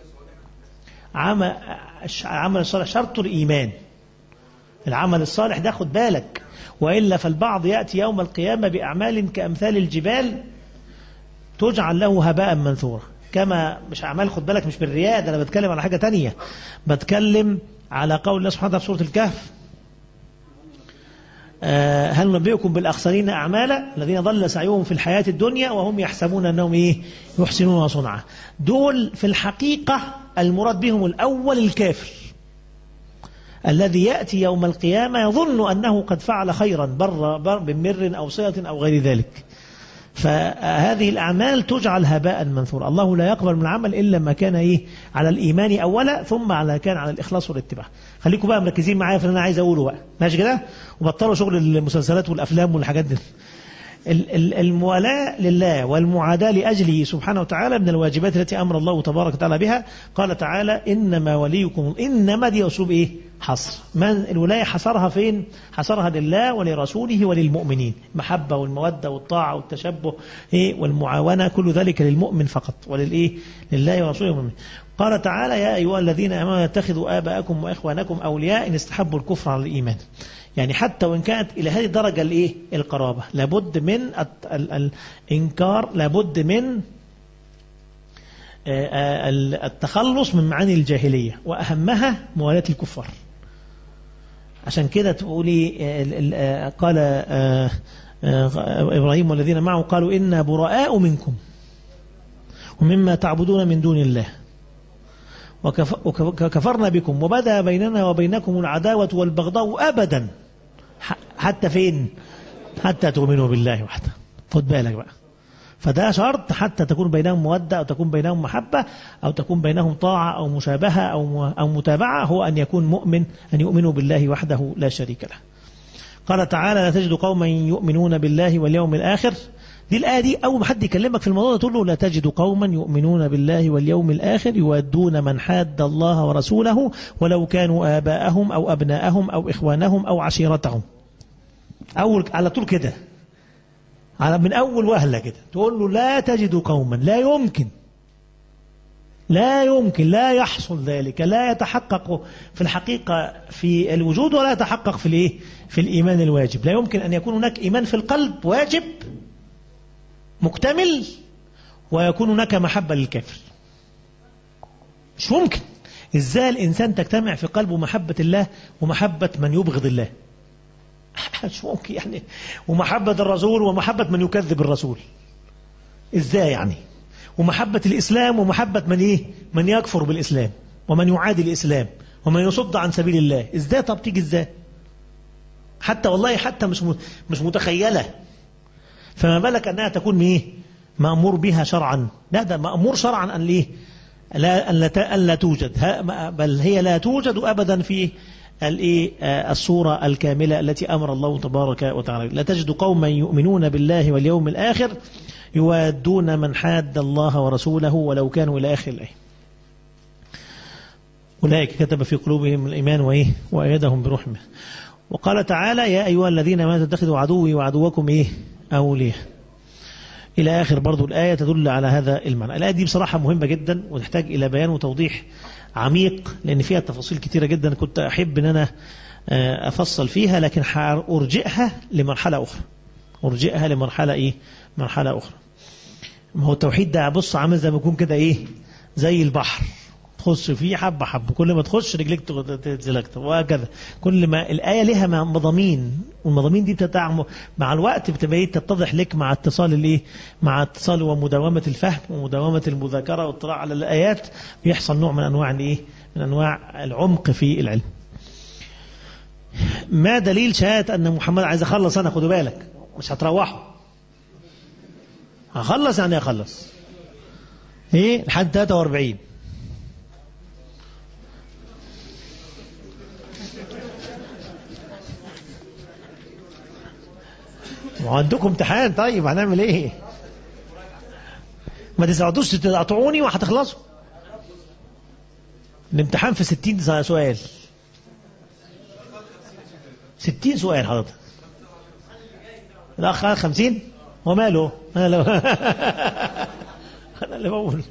عمل الصالح شرطه الإيمان العمل الصالح ده خد بالك وإلا فالبعض يأتي يوم القيامة بأعمال كأمثال الجبال تجعل له هباء منثورا كما مش أعمال خد بالك مش بالرياء ده أنا بتكلم على حاجة تانية بتكلم على قول الله سبحانه وتعالى في سورة الكهف هل ننبئكم بالأخسرين أعمالا الذين ضل سعيهم في الحياة الدنيا وهم يحسبون أنهم إيه يحسنون صنعا دول في الحقيقة المراد بهم الأول الكافر الذي يأتي يوم القيامة يظن أنه قد فعل خيرا بر, بر بمر أو صلة أو غير ذلك فهذه الأعمال تجعل هباء منثورا الله لا يقبل من العمل إلا ما كان إيه على الإيمان أولا ثم على كان على الإخلاص والاتباع خليكم بقى مركزين معايا في اللي أنا عايز أقوله بقى ماشي كده وبطلوا شغل المسلسلات والأفلام والحاجات دي الموالاة لله والمعاداة لأجله سبحانه وتعالى من الواجبات التي أمر الله تبارك وتعالى بها قال تعالى إنما وليكم إنما دي أسلوب إيه حصر من الولاية حصرها فين حصرها لله ولرسوله وللمؤمنين محبة والمودة والطاعة والتشبه إيه والمعاونة كل ذلك للمؤمن فقط وللإيه لله ورسوله والمؤمنين قال تعالى يا أيها الذين آمنوا اتخذوا آباءكم وإخوانكم أولياء إن استحبوا الكفر على الإيمان يعني حتى وإن كانت إلى هذه الدرجة الإيه القرابة لابد من الإنكار لابد من التخلص من معاني الجاهلية وأهمها موالاة الكفار عشان كده تقولي قال إبراهيم والذين معه قالوا إنا براء منكم ومما تعبدون من دون الله وكفرنا بكم وبدا بيننا وبينكم العداوة والبغضاء أبدا حتى فين حتى تؤمنوا بالله وحده خد بالك بقى فده شرط حتى تكون بينهم مودة أو تكون بينهم محبة أو تكون بينهم طاعة أو مشابهة أو أو متابعة هو أن يكون مؤمن أن يؤمنوا بالله وحده لا شريك له قال تعالى لا تجد قوما يؤمنون بالله واليوم الآخر دي الآية دي أول ما حد يكلمك في الموضوع ده تقول له لا تجد قوما يؤمنون بالله واليوم الآخر يودون من حاد الله ورسوله ولو كانوا آباءهم أو أبناءهم أو إخوانهم أو عشيرتهم أول على طول كده على من أول وهلة كده تقول له لا تجد قوما لا يمكن لا يمكن لا يحصل ذلك لا يتحقق في الحقيقة في الوجود ولا يتحقق في الايه في الإيمان الواجب لا يمكن أن يكون هناك إيمان في القلب واجب مكتمل ويكون هناك محبة للكافر مش ممكن ازاي الإنسان تجتمع في قلبه محبة الله ومحبة من يبغض الله مش ممكن يعني ومحبة الرسول ومحبة من يكذب الرسول ازاي يعني ومحبة الإسلام ومحبة من إيه من يكفر بالإسلام ومن يعادي الإسلام ومن يصد عن سبيل الله ازاي طب تيجي ازاي حتى والله حتى مش مش متخيلة فما بالك أنها تكون ايه مأمور بها شرعا لا ده مأمور شرعا أن ليه لا أن لا, أن لا توجد بل هي لا توجد أبدا في الايه الصورة الكاملة التي أمر الله تبارك وتعالى لا تجد قوما يؤمنون بالله واليوم الآخر يوادون من حاد الله ورسوله ولو كانوا إلى آخر الآية أولئك كتب في قلوبهم الإيمان وإيه وأيدهم برحمه وقال تعالى يا أيها الذين ما تتخذوا عدوي وعدوكم إيه أولياء إلى آخر برضو الآية تدل على هذا المعنى الآية دي بصراحة مهمة جدا وتحتاج إلى بيان وتوضيح عميق لأن فيها تفاصيل كثيرة جدا كنت أحب أن أنا أفصل فيها لكن أرجئها لمرحلة أخرى أرجئها لمرحلة إيه مرحلة أخرى ما هو التوحيد ده بص عامل زي ما يكون كده إيه زي البحر تخش فيه حبة حبة كل ما تخش رجليك تنزل أكتر وهكذا كل ما الآية لها مضامين والمضامين دي بتتعم مع الوقت بتبقى تتضح لك مع اتصال الايه مع اتصال ومداومة الفهم ومداومة المذاكرة والاطلاع على الآيات بيحصل نوع من أنواع الايه من أنواع العمق في العلم ما دليل شهادة أن محمد عايز أخلص أنا خدوا بالك مش هتروحوا هخلص يعني أخلص إيه لحد 43 وعندكم امتحان طيب هنعمل ايه ما تسعدوش تقطعوني وهتخلصوا الامتحان في ستين سؤال ستين سؤال حضرتك الأخ خمسين وماله ماله أنا اللي بقول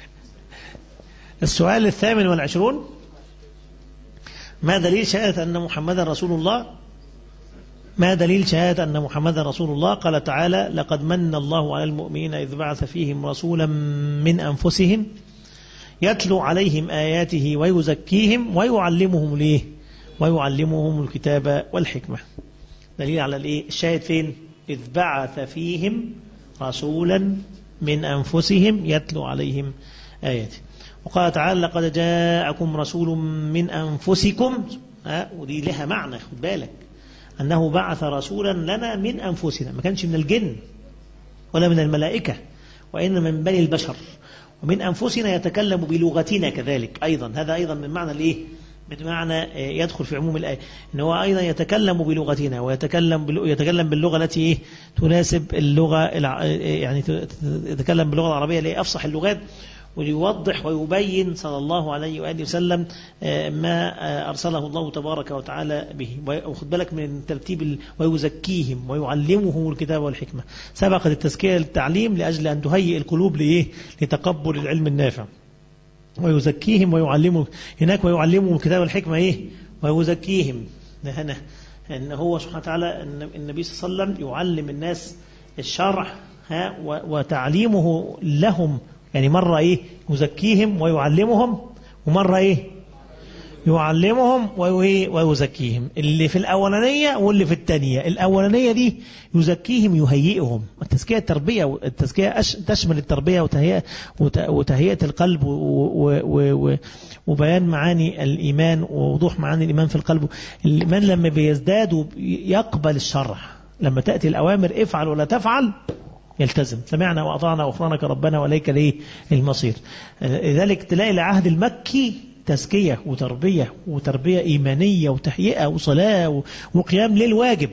السؤال الثامن والعشرون ما دليل شهادة أن محمدا رسول الله ما دليل شهادة أن محمدا رسول الله قال تعالى لقد من الله على المؤمنين إذ بعث فيهم رسولا من أنفسهم يتلو عليهم آياته ويزكيهم ويعلمهم ليه ويعلمهم الكتاب والحكمة دليل على الإيه الشاهد فين إذ بعث فيهم رسولا من أنفسهم يتلو عليهم آياته وقال تعالى لقد جاءكم رسول من أنفسكم ها ودي لها معنى خد بالك أنه بعث رسولا لنا من أنفسنا ما كانش من الجن ولا من الملائكة وإنما من بني البشر ومن أنفسنا يتكلم بلغتنا كذلك أيضا هذا أيضا من معنى الإيه من معنى يدخل في عموم الآية إن هو أيضا يتكلم بلغتنا ويتكلم يتكلم باللغة التي إيه تناسب اللغة يعني يتكلم باللغة العربية اللي هي أفصح اللغات وليوضح ويبين صلى الله عليه وآله وسلم ما أرسله الله تبارك وتعالى به وخد بالك من ترتيب ويزكيهم ويعلمهم الكتاب والحكمة سبقت التزكية للتعليم لأجل أن تهيئ القلوب لإيه لتقبل العلم النافع ويزكيهم ويعلمهم هناك ويعلمهم الكتاب والحكمة إيه ويزكيهم هنا أن هو سبحانه وتعالى النبي صلى الله عليه وسلم يعلم الناس الشرع ها وتعليمه لهم يعني مرة إيه يزكيهم ويعلمهم ومرة إيه يعلمهم ويزكيهم اللي في الأولانية واللي في الثانية الأولانية دي يزكيهم يهيئهم التزكية التربية التزكية تشمل التربية وتهيئة, وتهيئة القلب وبيان معاني الإيمان ووضوح معاني الإيمان في القلب الإيمان لما بيزداد يقبل الشرع لما تأتي الأوامر افعل ولا تفعل يلتزم سمعنا وأطعنا وغفرانك ربنا وليك ليه المصير لذلك تلاقي العهد المكي تزكية وتربية وتربية إيمانية وتهيئة وصلاة وقيام ليل واجب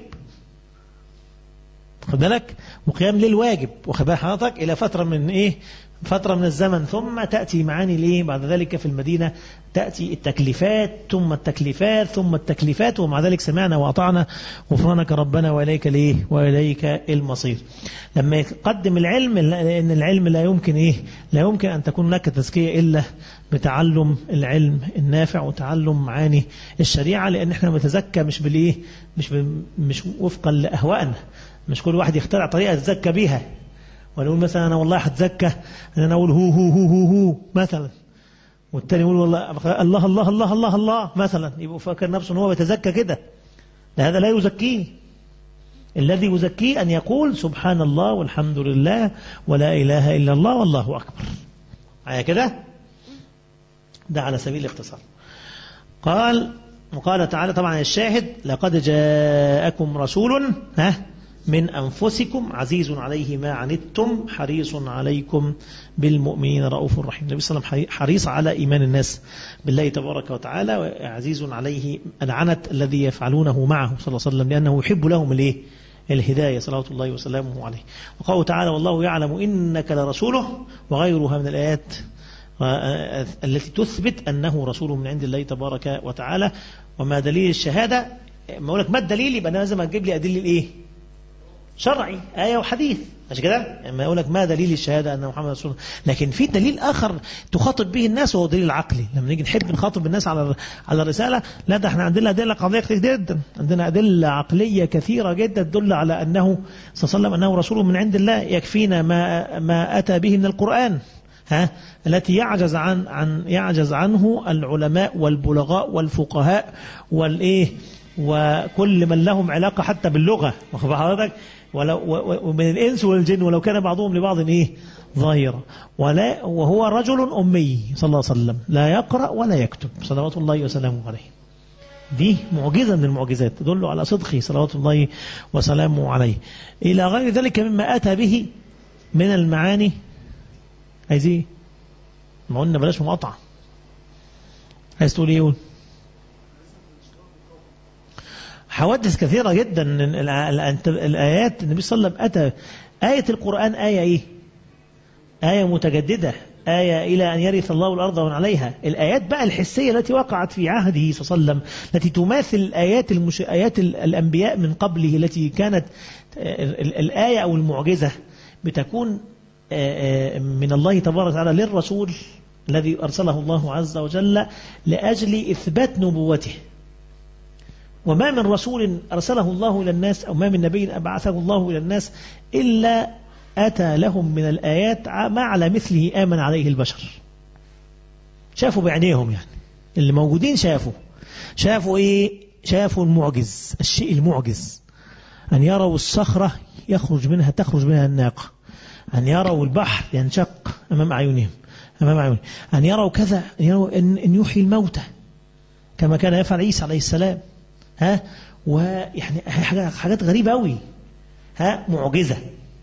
خد بالك وقيام ليل واجب وخد حضرتك إلى فترة من إيه فترة من الزمن ثم تأتي معاني ليه بعد ذلك في المدينة تأتي التكليفات ثم التكليفات ثم التكليفات ومع ذلك سمعنا وأطعنا غفرانك ربنا وإليك ليه وإليك المصير لما يقدم العلم لأن العلم لا يمكن إيه لا يمكن أن تكون لك تزكية إلا بتعلم العلم النافع وتعلم معاني الشريعة لأن احنا نتزكى مش بالإيه مش مش وفقا لأهوائنا مش كل واحد يخترع طريقة يتزكى بيها ونقول مثلا أنا والله هتزكى أن أنا أقول هو هو هو هو, هو مثلا والتاني يقول والله الله الله الله الله الله مثلا يبقى فاكر نفسه ان هو بيتزكى كده هذا لا يزكيه الذي يزكيه أن يقول سبحان الله والحمد لله ولا إله إلا الله والله أكبر معايا كده ده على سبيل الاختصار قال وقال تعالى طبعا الشاهد لقد جاءكم رسول ها من أنفسكم عزيز عليه ما عنتم حريص عليكم بالمؤمنين رؤوف رحيم النبي صلى الله عليه وسلم حريص على إيمان الناس بالله تبارك وتعالى وعزيز عليه العنت الذي يفعلونه معه صلى الله عليه وسلم لأنه يحب لهم الايه الهداية صلوات الله وسلامه عليه وقال تعالى والله يعلم إنك لرسوله وغيرها من الآيات التي تثبت أنه رسول من عند الله تبارك وتعالى وما دليل الشهادة ما أقول لك ما الدليل يبقى أنا لازم أجيب لي أدلة إيه شرعي آية وحديث مش كده لما يقول لك ما دليل الشهادة أن محمد رسول الله لكن في دليل آخر تخاطب به الناس وهو دليل عقلي لما نيجي نحب نخاطب الناس على على الرسالة لا ده احنا عندنا أدلة قضية كتير جدا عندنا أدلة عقلية كثيرة جدا تدل على أنه صلى الله عليه وسلم أنه رسول من عند الله يكفينا ما ما أتى به من القرآن ها التي يعجز عن عن يعجز عنه العلماء والبلغاء والفقهاء والايه وكل من لهم علاقة حتى باللغة واخد حضرتك ولو ومن الإنس والجن ولو كان بعضهم لبعض إيه ظاهرا ولا وهو رجل أمي صلى الله عليه وسلم لا يقرأ ولا يكتب صلوات الله وسلامه عليه دي معجزة من المعجزات تدل على صدقه صلوات الله وسلامه عليه إلى غير ذلك مما أتى به من المعاني عايز ايه ما قلنا بلاش مقاطعة عايز تقول ايه يقول حوادث كثيرة جدا الآيات النبي صلى الله عليه وسلم أتى آية القرآن آية إيه آية متجددة آية إلى أن يرث الله الأرض ومن عليها الآيات بقى الحسية التي وقعت في عهده صلى الله عليه وسلم التي تماثل الآيات المش... آيات الأنبياء من قبله التي كانت الآية أو المعجزة بتكون من الله تبارك وتعالى للرسول الذي أرسله الله عز وجل لأجل إثبات نبوته وما من رسول أرسله الله إلى الناس أو ما من نبي أبعثه الله إلى الناس إلا أتى لهم من الآيات ما على مثله آمن عليه البشر شافوا بعينيهم يعني اللي موجودين شافوا شافوا إيه شافوا المعجز الشيء المعجز أن يروا الصخرة يخرج منها تخرج منها الناقة أن يروا البحر ينشق أمام أعينهم أمام أعينهم أن يروا كذا أن يروا أن, أن يحيي الموتى كما كان يفعل عيسى عليه السلام ها ويعني حاجات غريبة أوي ها معجزة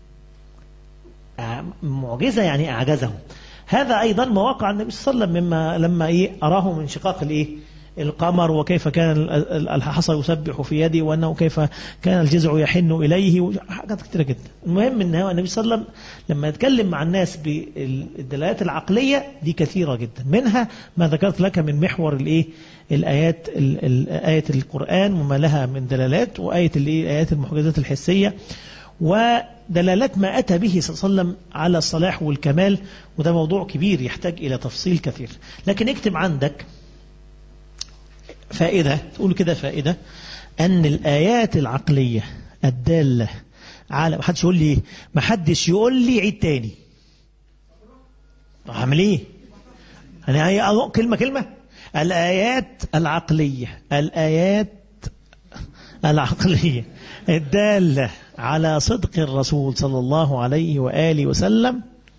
معجزة يعني أعجزهم هذا أيضا ما وقع النبي صلى الله عليه وسلم مما لما إيه أراه من شقاق الإيه القمر وكيف كان الحصى يسبح في يدي وأنه كيف كان الجزع يحن إليه حاجات كتيرة جدا المهم أن هو النبي صلى الله عليه وسلم لما يتكلم مع الناس بالدلالات العقلية دي كثيرة جدا منها ما ذكرت لك من محور الإيه الآيات آية القرآن وما لها من دلالات وآية الآيات المحجزات الحسية ودلالات ما أتى به صلى الله عليه وسلم على الصلاح والكمال وده موضوع كبير يحتاج إلى تفصيل كثير لكن اكتب عندك فائدة تقول كده فائدة أن الآيات العقلية الدالة على محدش يقول لي محدش يقول لي عيد تاني أعمل إيه أنا كلمة كلمة الآيات العقلية الآيات العقلية الدالة على صدق الرسول صلى الله عليه وآله وسلم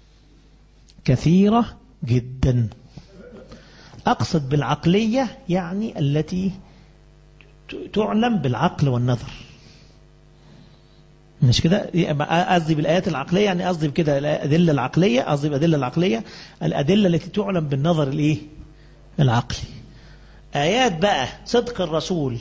كثيرة جدا أقصد بالعقلية يعني التي تعلم بالعقل والنظر مش كده قصدي بالآيات العقلية يعني قصدي بكده الأدلة العقلية قصدي بالأدلة العقلية الأدلة التي تعلم بالنظر الإيه العقلي آيات بقى صدق الرسول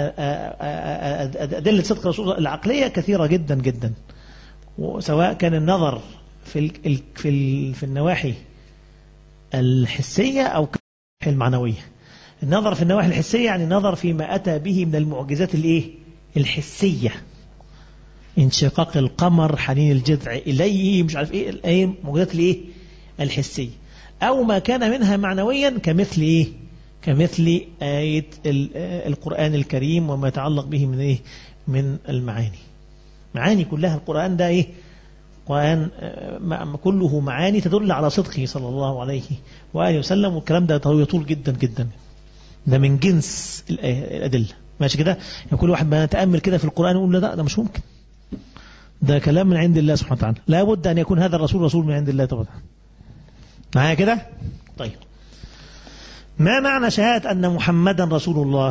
أدلة صدق الرسول العقلية كثيرة جدا جدا وسواء كان النظر في في في النواحي الحسية أو المعنوية النظر في النواحي الحسية يعني النظر فيما أتى به من المعجزات الإيه الحسية انشقاق القمر حنين الجذع إليه مش عارف إيه الأيه المعجزات الإيه الحسية أو ما كان منها معنويا كمثل إيه كمثل آية القرآن الكريم وما يتعلق به من إيه من المعاني معاني كلها القرآن ده إيه قرآن كله معاني تدل على صدقه صلى الله عليه وآله وسلم والكلام ده يطول جدا جدا ده من جنس الأدلة ماشي كده يعني كل واحد ما يتأمل كده في القرآن يقول لا ده مش ممكن ده كلام من عند الله سبحانه وتعالى لا بد أن يكون هذا الرسول رسول من عند الله طبعا معايا كده طيب ما معنى شهادة أن محمدا رسول الله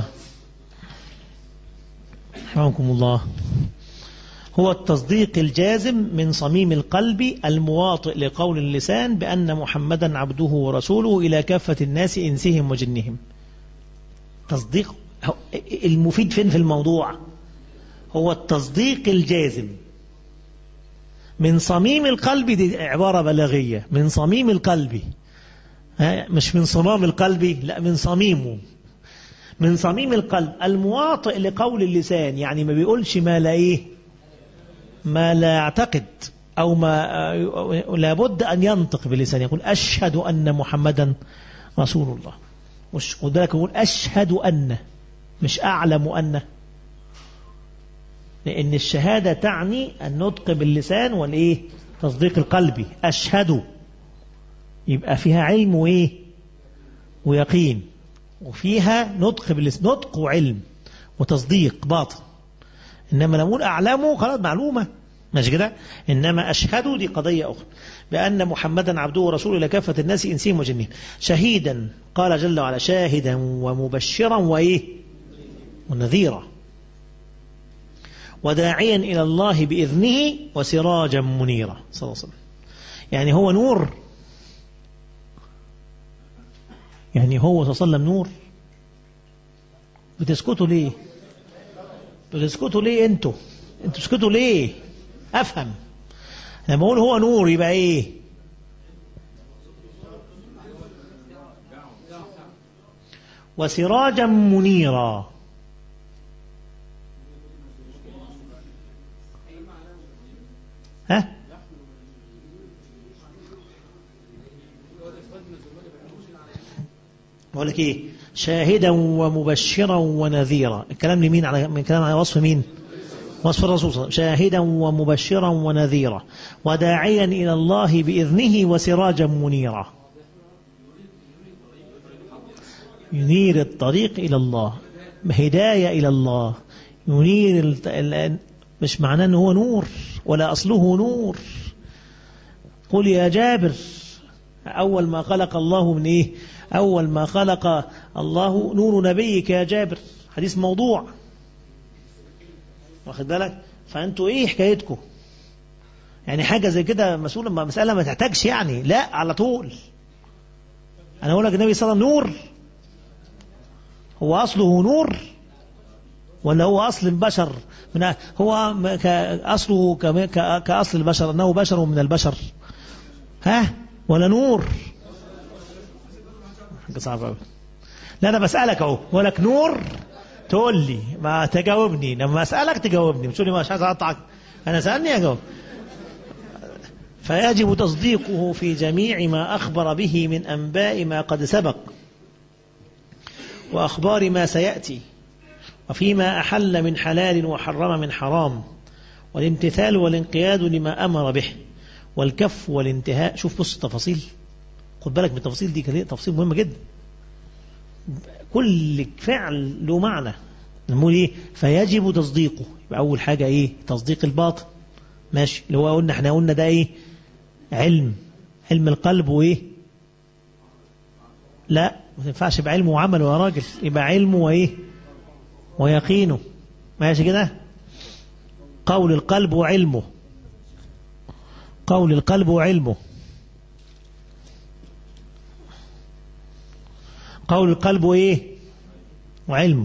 رحمكم الله هو التصديق الجازم من صميم القلب المواطئ لقول اللسان بأن محمدا عبده ورسوله إلى كافة الناس إنسهم وجنهم تصديق المفيد فين في الموضوع هو التصديق الجازم من صميم القلب دي عبارة بلاغية من صميم القلب ها مش من صمام القلب لا من صميمه من صميم القلب المواطئ لقول اللسان يعني ما بيقولش ما لا ايه ما لا يعتقد او ما لابد ان ينطق بلسان يقول اشهد ان محمدا رسول الله مش خد بالك يقول اشهد ان مش اعلم ان لان الشهاده تعني النطق باللسان والايه تصديق القلبي اشهد يبقى فيها علم وايه ويقين وفيها نطق باللسان نطق وعلم وتصديق باطن انما نقول اعلمه خلاص معلومه ماشي كده انما اشهد دي قضيه اخرى بان محمدا عبده ورسوله الى كافه الناس انسهم وجنهم شهيدا قال جل وعلا شاهدا ومبشرا وايه ونذيرا وداعيا الى الله باذنه وسراجا منيرا صلى الله عليه وسلم يعني هو نور يعني هو صلى الله عليه وسلم نور بتسكتوا ليه بتسكتوا ليه انتوا انتوا بتسكتوا ليه افهم لما اقول هو نور يبقى ايه وسراجا منيرا ها بقول لك ايه شاهدا ومبشرا ونذيرا الكلام لمين على من كلام على وصف مين وصف الرسول صلى الله عليه وسلم شاهدا ومبشرا ونذيرا وداعيا الى الله باذنه وسراجا منيرا ينير الطريق الى الله هدايه الى الله ينير ال... مش معناه ان هو نور ولا اصله نور قل يا جابر اول ما خلق الله من ايه أول ما خلق الله نور نبيك يا جابر حديث موضوع واخد بالك فأنتوا إيه حكايتكم يعني حاجة زي كده مسؤولة مسألة ما تحتاجش يعني لا على طول أنا أقول لك النبي صلى الله عليه وسلم نور هو أصله نور ولا هو أصل البشر من هو أصله كأصل البشر أنه بشر من البشر ها ولا نور حاجة صعبة أوي لا أنا بسألك أهو بقول لك نور تقول لي ما تجاوبني لما أسألك تجاوبني مش تقول لي مش عايز أقطعك أنا سألني أجاوب فيجب تصديقه في جميع ما أخبر به من أنباء ما قد سبق وأخبار ما سيأتي وفيما أحل من حلال وحرم من حرام والامتثال والانقياد لما أمر به والكف والانتهاء شوف بص التفاصيل خد بالك من التفاصيل دي كده تفاصيل مهمة جدا كل فعل له معنى نقول ايه فيجب تصديقه يبقى اول حاجة ايه تصديق الباطن ماشي اللي هو قلنا احنا قلنا ده ايه علم علم القلب وايه لا ما تنفعش يبقى علم وعمل يا راجل يبقى علمه وايه ويقينه ماشي كده قول القلب وعلمه قول القلب وعلمه قول القلب ايه وعلمه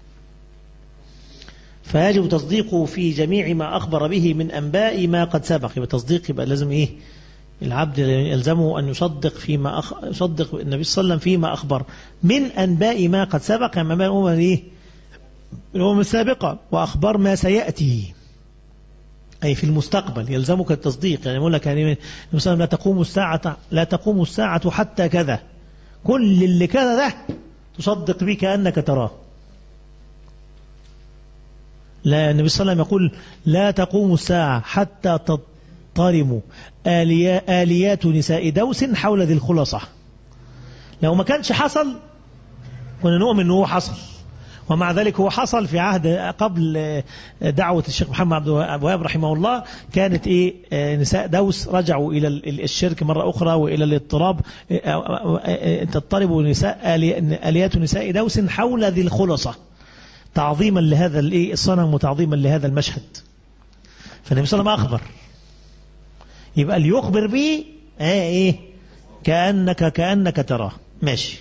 فيجب تصديقه في جميع ما أخبر به من أنباء ما قد سبق يبقى تصديق يبقى لازم إيه العبد يلزمه أن يصدق فيما أخ... يصدق النبي صلى الله عليه وسلم فيما أخبر من أنباء ما قد سبق يعني ما الأمم إيه الأمم السابقة وأخبار ما سيأتي أي في المستقبل يلزمك التصديق يعني يقول لك يعني النبي صلى الله عليه وسلم لا تقوم الساعة لا تقوم الساعة حتى كذا كل اللي كذا ده تصدق به كأنك تراه لا النبي صلى الله عليه وسلم يقول لا تقوم الساعة حتى تضطرم آليا آليات نساء دوس حول ذي الخلصة لو ما كانش حصل كنا نؤمن أنه هو حصل ومع ذلك هو حصل في عهد قبل دعوة الشيخ محمد عبد الوهاب رحمه الله كانت إيه نساء دوس رجعوا إلى الشرك مرة أخرى وإلى الاضطراب تضطرب نساء آليات نساء دوس حول ذي الخلصة تعظيما لهذا الايه الصنم وتعظيما لهذا المشهد فالنبي صلى الله عليه وسلم أخبر يبقى اللي يخبر به ايه كأنك كأنك تراه ماشي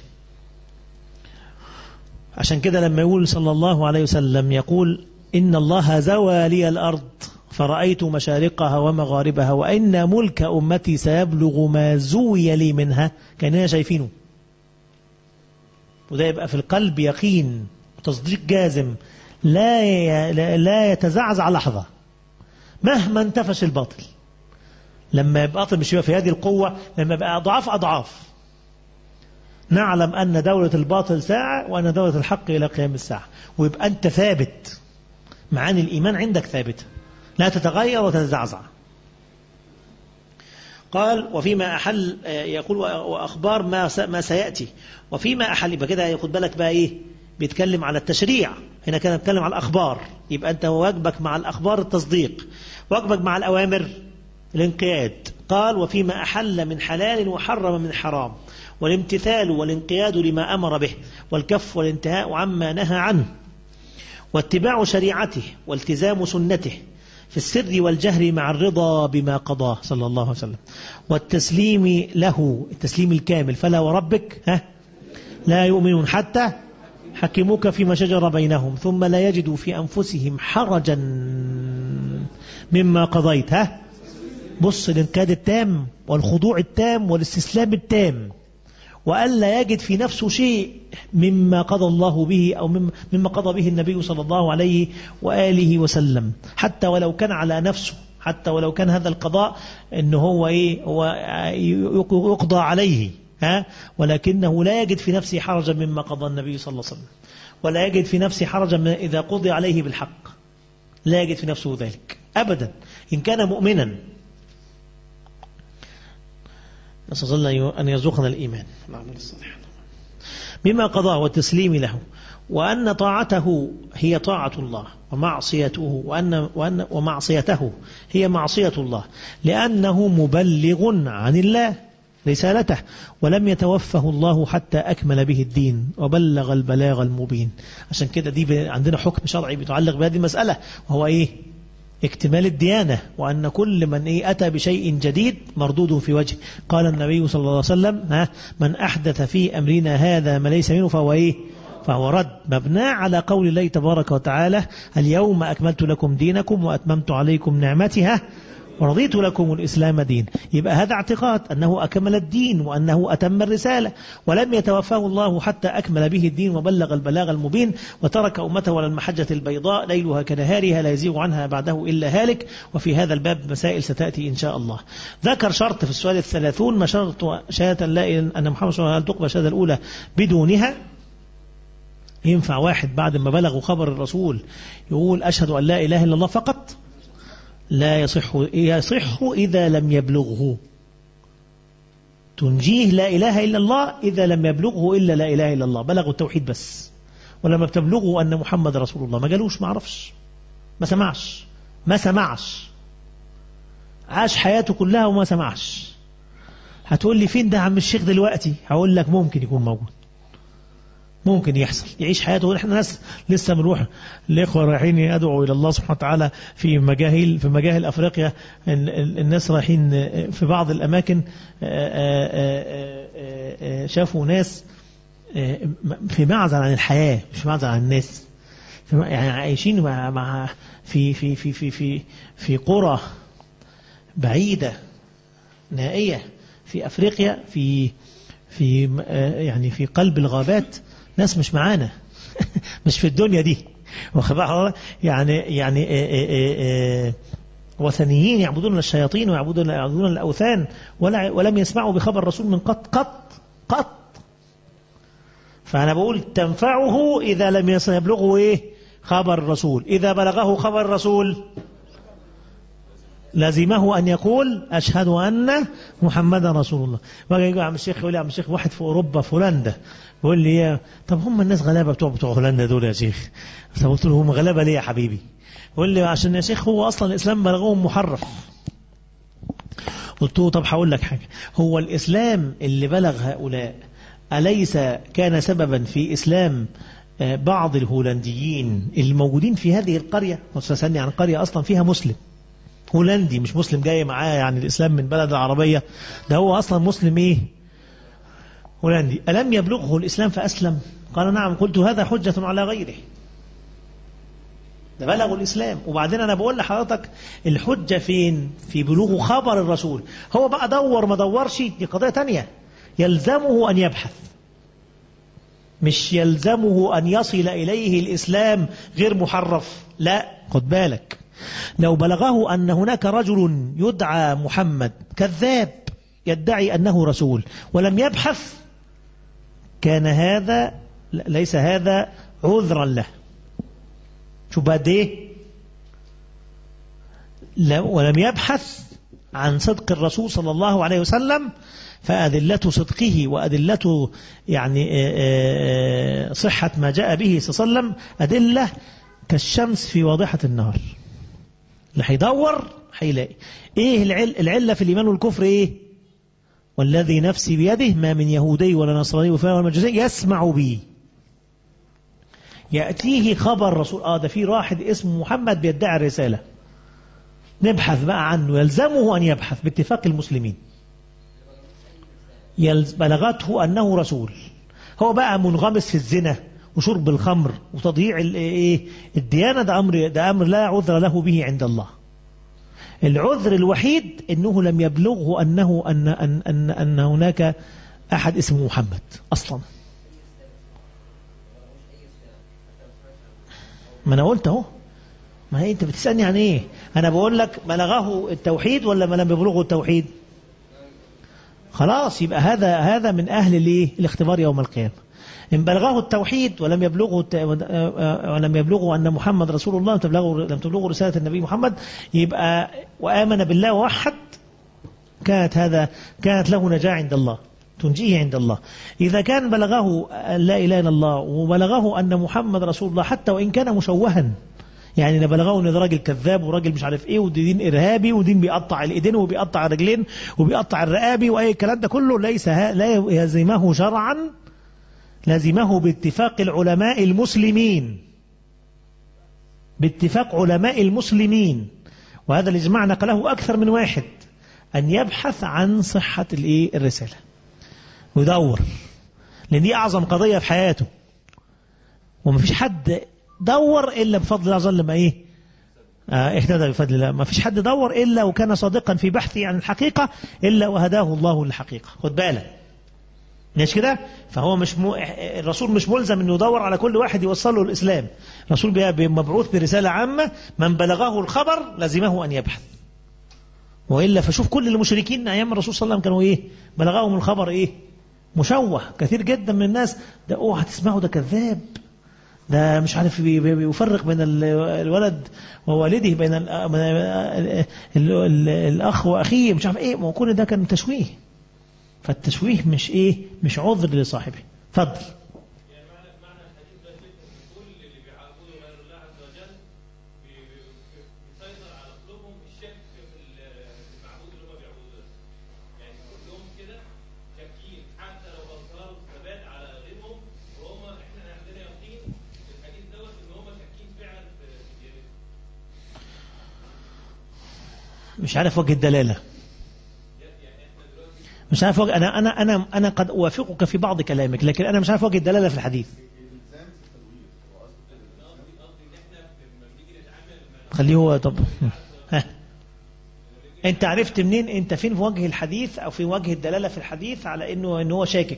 عشان كده لما يقول صلى الله عليه وسلم يقول إن الله زوى لي الأرض فرأيت مشارقها ومغاربها وإن ملك أمتي سيبلغ ما زوي لي منها كأننا شايفينه وده يبقى في القلب يقين وتصديق جازم لا لا يتزعزع لحظة مهما انتفش الباطل لما يبقى باطل مش يبقى في هذه القوة لما يبقى أضعاف أضعاف نعلم أن دولة الباطل ساعة وأن دولة الحق إلى قيام الساعة ويبقى أنت ثابت معاني الإيمان عندك ثابتة لا تتغير وتتزعزع قال وفيما أحل يقول وأخبار ما ما سيأتي وفيما أحل يبقى كده ياخد بالك بقى إيه بيتكلم على التشريع هنا كان بيتكلم على الأخبار يبقى أنت واجبك مع الأخبار التصديق واجبك مع الأوامر الانقياد قال وفيما أحل من حلال وحرم من حرام والامتثال والانقياد لما أمر به والكف والانتهاء عما نهى عنه واتباع شريعته والتزام سنته في السر والجهر مع الرضا بما قضاه صلى الله عليه وسلم والتسليم له التسليم الكامل فلا وربك ها لا يؤمنون حتى حكموك فيما شجر بينهم ثم لا يجدوا في أنفسهم حرجا مما قضيت ها بص الانقياد التام والخضوع التام والاستسلام التام وألا يجد في نفسه شيء مما قضى الله به أو مما قضى به النبي صلى الله عليه وآله وسلم حتى ولو كان على نفسه حتى ولو كان هذا القضاء إن هو إيه هو يقضى عليه ها ولكنه لا يجد في نفسه حرجا مما قضى النبي صلى الله عليه وسلم ولا يجد في نفسه حرجا إذا قضي عليه بالحق لا يجد في نفسه ذلك أبدا إن كان مؤمنا نسأل الله أن يرزقنا الإيمان العمل الصالح بما قضاه والتسليم له وأن طاعته هي طاعة الله ومعصيته وأن وأن ومعصيته هي معصية الله لأنه مبلغ عن الله رسالته ولم يتوفه الله حتى أكمل به الدين وبلغ البلاغ المبين عشان كده دي عندنا حكم شرعي بيتعلق بهذه المسألة وهو إيه اكتمال الديانة وأن كل من إيه أتى بشيء جديد مردود في وجه قال النبي صلى الله عليه وسلم ها من أحدث في أمرنا هذا ما ليس منه فهو إيه فهو رد مبنى على قول الله تبارك وتعالى اليوم أكملت لكم دينكم وأتممت عليكم نعمتها ورضيت لكم الإسلام دين يبقى هذا اعتقاد أنه أكمل الدين وأنه أتم الرسالة ولم يتوفاه الله حتى أكمل به الدين وبلغ البلاغ المبين وترك أمته على المحجة البيضاء ليلها كنهارها لا يزيغ عنها بعده إلا هالك وفي هذا الباب مسائل ستأتي إن شاء الله ذكر شرط في السؤال الثلاثون ما شرط شهادة لا أن محمد صلى الله عليه وسلم تقبل الشهادة الأولى بدونها ينفع واحد بعد ما بلغوا خبر الرسول يقول أشهد أن لا إله إلا الله فقط لا يصح يصح إذا لم يبلغه تنجيه لا إله إلا الله إذا لم يبلغه إلا لا إله إلا الله بلغوا التوحيد بس ولما بتبلغه أن محمد رسول الله ما قالوش ما عرفش ما سمعش ما سمعش عاش حياته كلها وما سمعش هتقول لي فين ده عم الشيخ دلوقتي هقول لك ممكن يكون موجود ممكن يحصل يعيش حياته احنا ناس لسه بنروح الاخوه رايحين يدعوا الى الله سبحانه وتعالى في مجاهل في مجاهل افريقيا الناس رايحين في بعض الاماكن شافوا ناس في معزل عن الحياه مش في معزل عن الناس يعني عايشين مع مع في في في في في في قرى بعيده نائيه في افريقيا في في يعني في قلب الغابات ناس مش معانا مش في الدنيا دي يعني يعني إيه إيه إيه وثنيين يعبدون الشياطين ويعبدون يعبدون الاوثان ولا ولم يسمعوا بخبر الرسول من قط قط قط فانا بقول تنفعه اذا لم يبلغه ايه خبر الرسول اذا بلغه خبر الرسول لازمه أن يقول أشهد أن محمدا رسول الله وقال يقول عم الشيخ يقول يا عم الشيخ واحد في أوروبا في هولندا بيقول لي يا طب هم الناس غلابة بتوع بتوع هولندا دول يا شيخ قلت له هم غلابة ليه يا حبيبي يقول لي عشان يا شيخ هو أصلا الإسلام بلغهم محرف قلت له طب هقول لك حاجة هو الإسلام اللي بلغ هؤلاء أليس كان سببا في إسلام بعض الهولنديين الموجودين في هذه القرية وسألني عن قرية أصلا فيها مسلم هولندي مش مسلم جاي معاه يعني الإسلام من بلد العربية ده هو أصلا مسلم إيه هولندي ألم يبلغه الإسلام فأسلم قال نعم قلت هذا حجة على غيره ده بلغوا الإسلام وبعدين أنا بقول لحضرتك الحجة فين في بلوغ خبر الرسول هو بقى دور ما دورش دي قضية تانية يلزمه أن يبحث مش يلزمه أن يصل إليه الإسلام غير محرف لا خد بالك لو بلغه أن هناك رجل يدعى محمد كذاب يدعي أنه رسول ولم يبحث كان هذا ليس هذا عذرا له شو بعد ايه ولم يبحث عن صدق الرسول صلى الله عليه وسلم فأدلة صدقه وأدلة يعني صحة ما جاء به صلى الله عليه وسلم أدلة كالشمس في واضحة النهار اللي هيدور هيلاقي ايه العلة في الإيمان والكفر ايه والذي نفسي بيده ما من يهودي ولا نصراني ولا مجوسي يسمع بي يأتيه خبر رسول آه ده في واحد اسمه محمد بيدعي الرسالة نبحث بقى عنه يلزمه أن يبحث باتفاق المسلمين بلغته أنه رسول هو بقى منغمس في الزنا وشرب الخمر وتضييع الايه الديانة ده أمر, ده أمر لا عذر له به عند الله العذر الوحيد أنه لم يبلغه أنه أن, أن, أن, أن هناك أحد اسمه محمد أصلا ما أنا قلت اهو ما هي أنت بتسألني عن إيه أنا بقول لك بلغه التوحيد ولا ما لم يبلغه التوحيد خلاص يبقى هذا هذا من أهل الايه الاختبار يوم القيامة إن بلغه التوحيد ولم يبلغه ولم يبلغه أن محمد رسول الله لم تبلغه لم تبلغه رسالة النبي محمد يبقى وآمن بالله ووحد كانت هذا كانت له نجاة عند الله تنجيه عند الله إذا كان بلغه لا إله إلا الله وبلغه أن محمد رسول الله حتى وإن كان مشوها يعني بلغه ان ده راجل كذاب وراجل مش عارف ايه ودين ارهابي ودين بيقطع الايدين وبيقطع الرجلين وبيقطع الرقابي واي الكلام ده كله ليس لا يلزمه شرعا لزمه باتفاق العلماء المسلمين باتفاق علماء المسلمين وهذا الإجماع نقله أكثر من واحد أن يبحث عن صحة الإيه الرسالة ويدور لأن دي أعظم قضية في حياته وما فيش حد دور إلا بفضل الله عز وجل ما إيه آه اهتدى بفضل الله ما فيش حد دور إلا وكان صادقا في بحثه عن الحقيقة إلا وهداه الله للحقيقة خد بالك مش كده فهو مش م... الرسول مش ملزم انه يدور على كل واحد يوصله الاسلام الرسول مبعوث برساله عامه من بلغه الخبر لزمه ان يبحث والا فشوف كل المشركين ايام الرسول صلى الله عليه وسلم كانوا ايه بلغهم الخبر ايه مشوه كثير جدا من الناس ده اوعى هتسمعوا ده كذاب ده مش عارف بيفرق بين الولد ووالده بين ال ال ال الاخ واخيه مش عارف ايه ما كل ده كان تشويه فالتشويه مش ايه مش عذر لصاحبه اتفضل مش عارف وجه الدلاله مش عارف وجه أنا أنا أنا أنا قد أوافقك في بعض كلامك لكن أنا مش عارف وجه الدلالة في الحديث خليه هو طب ها أنت عرفت منين أنت فين في وجه الحديث أو في وجه الدلالة في الحديث على إنه إنه هو شاكك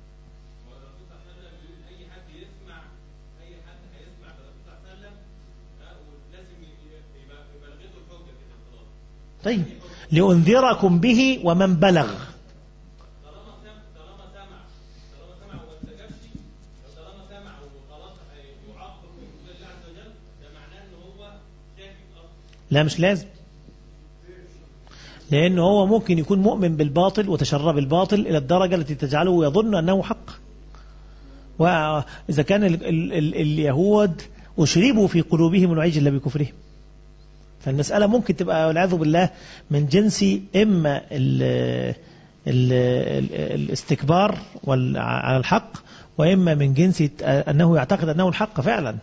طيب لأنذركم به ومن بلغ لا مش لازم لأنه هو ممكن يكون مؤمن بالباطل وتشرب الباطل إلى الدرجة التي تجعله يظن أنه حق وإذا كان ال ال ال اليهود أشربوا في قلوبهم العيج إلا بكفرهم فالمسألة ممكن تبقى والعياذ بالله من جنس إما ال ال الاستكبار على الحق وإما من جنس أنه يعتقد أنه الحق فعلا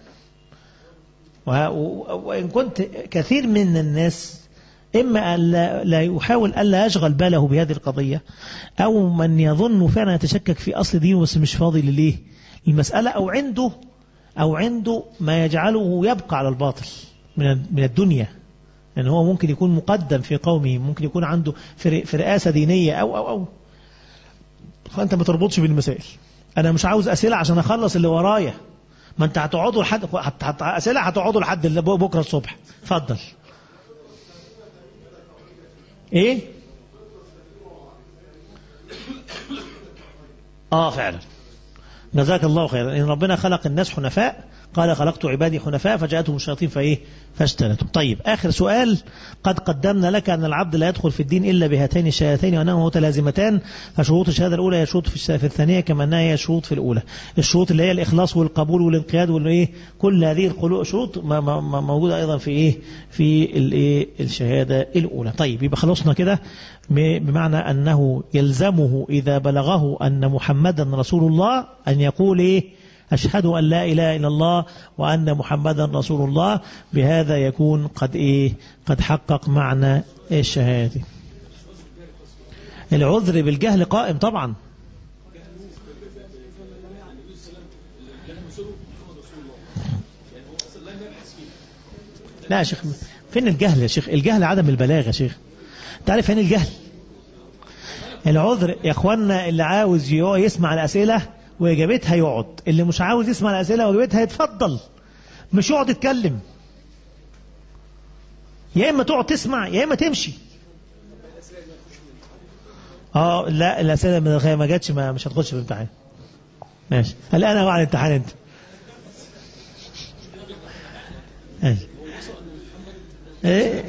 وإن كنت كثير من الناس إما أن لا يحاول ألا يشغل باله بهذه القضية أو من يظن فعلا يتشكك في أصل دينه بس مش فاضي لليه المسألة أو عنده أو عنده ما يجعله يبقى على الباطل من الدنيا لأن يعني هو ممكن يكون مقدم في قومه ممكن يكون عنده في رئاسة دينية أو أو أو فأنت ما تربطش بالمسائل انا مش عاوز اسئله عشان اخلص اللي ورايا ما انت هتقعدوا لحد هت- هت- اسئله هتقعدوا لحد ال- بكره الصبح اتفضل ايه اه فعلا جزاك الله خيرا ان ربنا خلق الناس حنفاء قال خلقت عبادي حنفاء فجاءتهم الشياطين فايه فاجتلتهم طيب اخر سؤال قد قدمنا لك ان العبد لا يدخل في الدين الا بهاتين الشهادتين وانهما متلازمتان فشروط الشهاده الاولى هي شروط في الش- في الثانيه كما انها هي شروط في الاولى الشروط اللي هي الاخلاص والقبول والانقياد والايه كل هذه القلو- شروط م- م- م- موجوده ايضا في ايه في الايه الشهاده الاولى طيب يبقى خلصنا كده م- بمعنى انه يلزمه اذا بلغه ان محمدا رسول الله ان يقول ايه أشهد أن لا إله إلا الله وأن محمدا رسول الله بهذا يكون قد إيه قد حقق معنى الشهادة العذر بالجهل قائم طبعا لا يا شيخ فين الجهل يا شيخ الجهل عدم البلاغ يا شيخ تعرف فين الجهل العذر يا اخوانا اللي عاوز يقعد يسمع الاسئله واجابتها يقعد اللي مش عاوز يسمع الاسئله واجابتها يتفضل مش يقعد يتكلم يا اما تقعد تسمع يا اما تمشي اه لا الاسئله من الخير ما جاتش ما مش هتخش في الامتحان ماشي هل انا مع الامتحان انت ماشي. ايه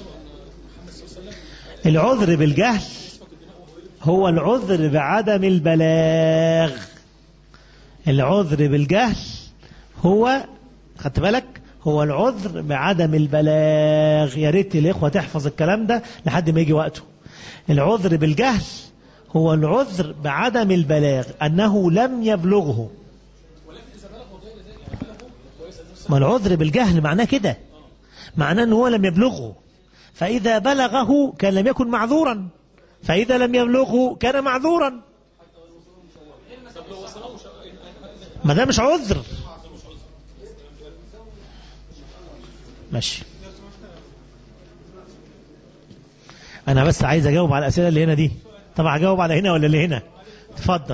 العذر بالجهل هو العذر بعدم البلاغ العذر بالجهل هو خدت بالك هو العذر بعدم البلاغ يا ريت الاخوه تحفظ الكلام ده لحد ما يجي وقته العذر بالجهل هو العذر بعدم البلاغ انه لم يبلغه ما العذر بالجهل معناه كده معناه انه هو لم يبلغه فاذا بلغه كان لم يكن معذورا فإذا لم يبلغه كان معذورا ما ده مش عذر ماشي أنا بس عايز أجاوب على الأسئلة اللي هنا دي طبعا أجاوب على هنا ولا اللي هنا تفضل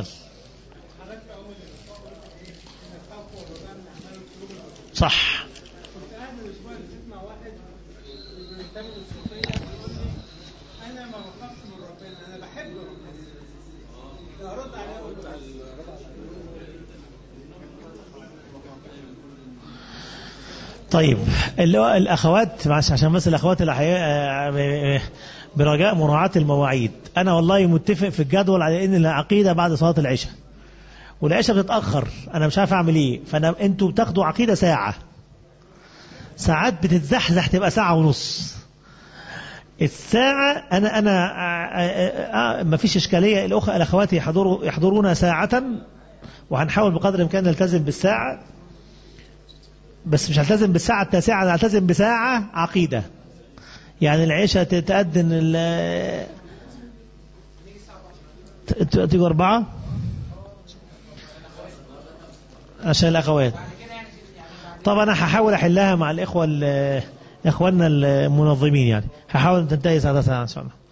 صح انا ما بخافش من ربنا انا بحب ربنا ارد عليه اقول له طيب اللي هو الأخوات معلش عشان بس الأخوات الأحياء برجاء مراعاة المواعيد أنا والله متفق في الجدول على إن العقيدة بعد صلاة العشاء والعشاء بتتأخر أنا مش عارف أعمل إيه فأنا أنتوا بتاخدوا عقيدة ساعة ساعات بتتزحزح تبقى ساعة ونص الساعة أنا أنا آه، آه، ما فيش إشكالية الأخ الأخوات يحضروا يحضرون ساعة وهنحاول بقدر الإمكان نلتزم بالساعة بس مش هلتزم بالساعة التاسعة أنا هلتزم بساعة عقيدة يعني العشاء تتأذن ال ت- ت- تيجوا أربعة عشان الأخوات طب أنا هحاول أحلها مع الإخوة ال- إخواننا المنظمين يعني هحاول أن تنتهي ساعة ساعة إن شاء الله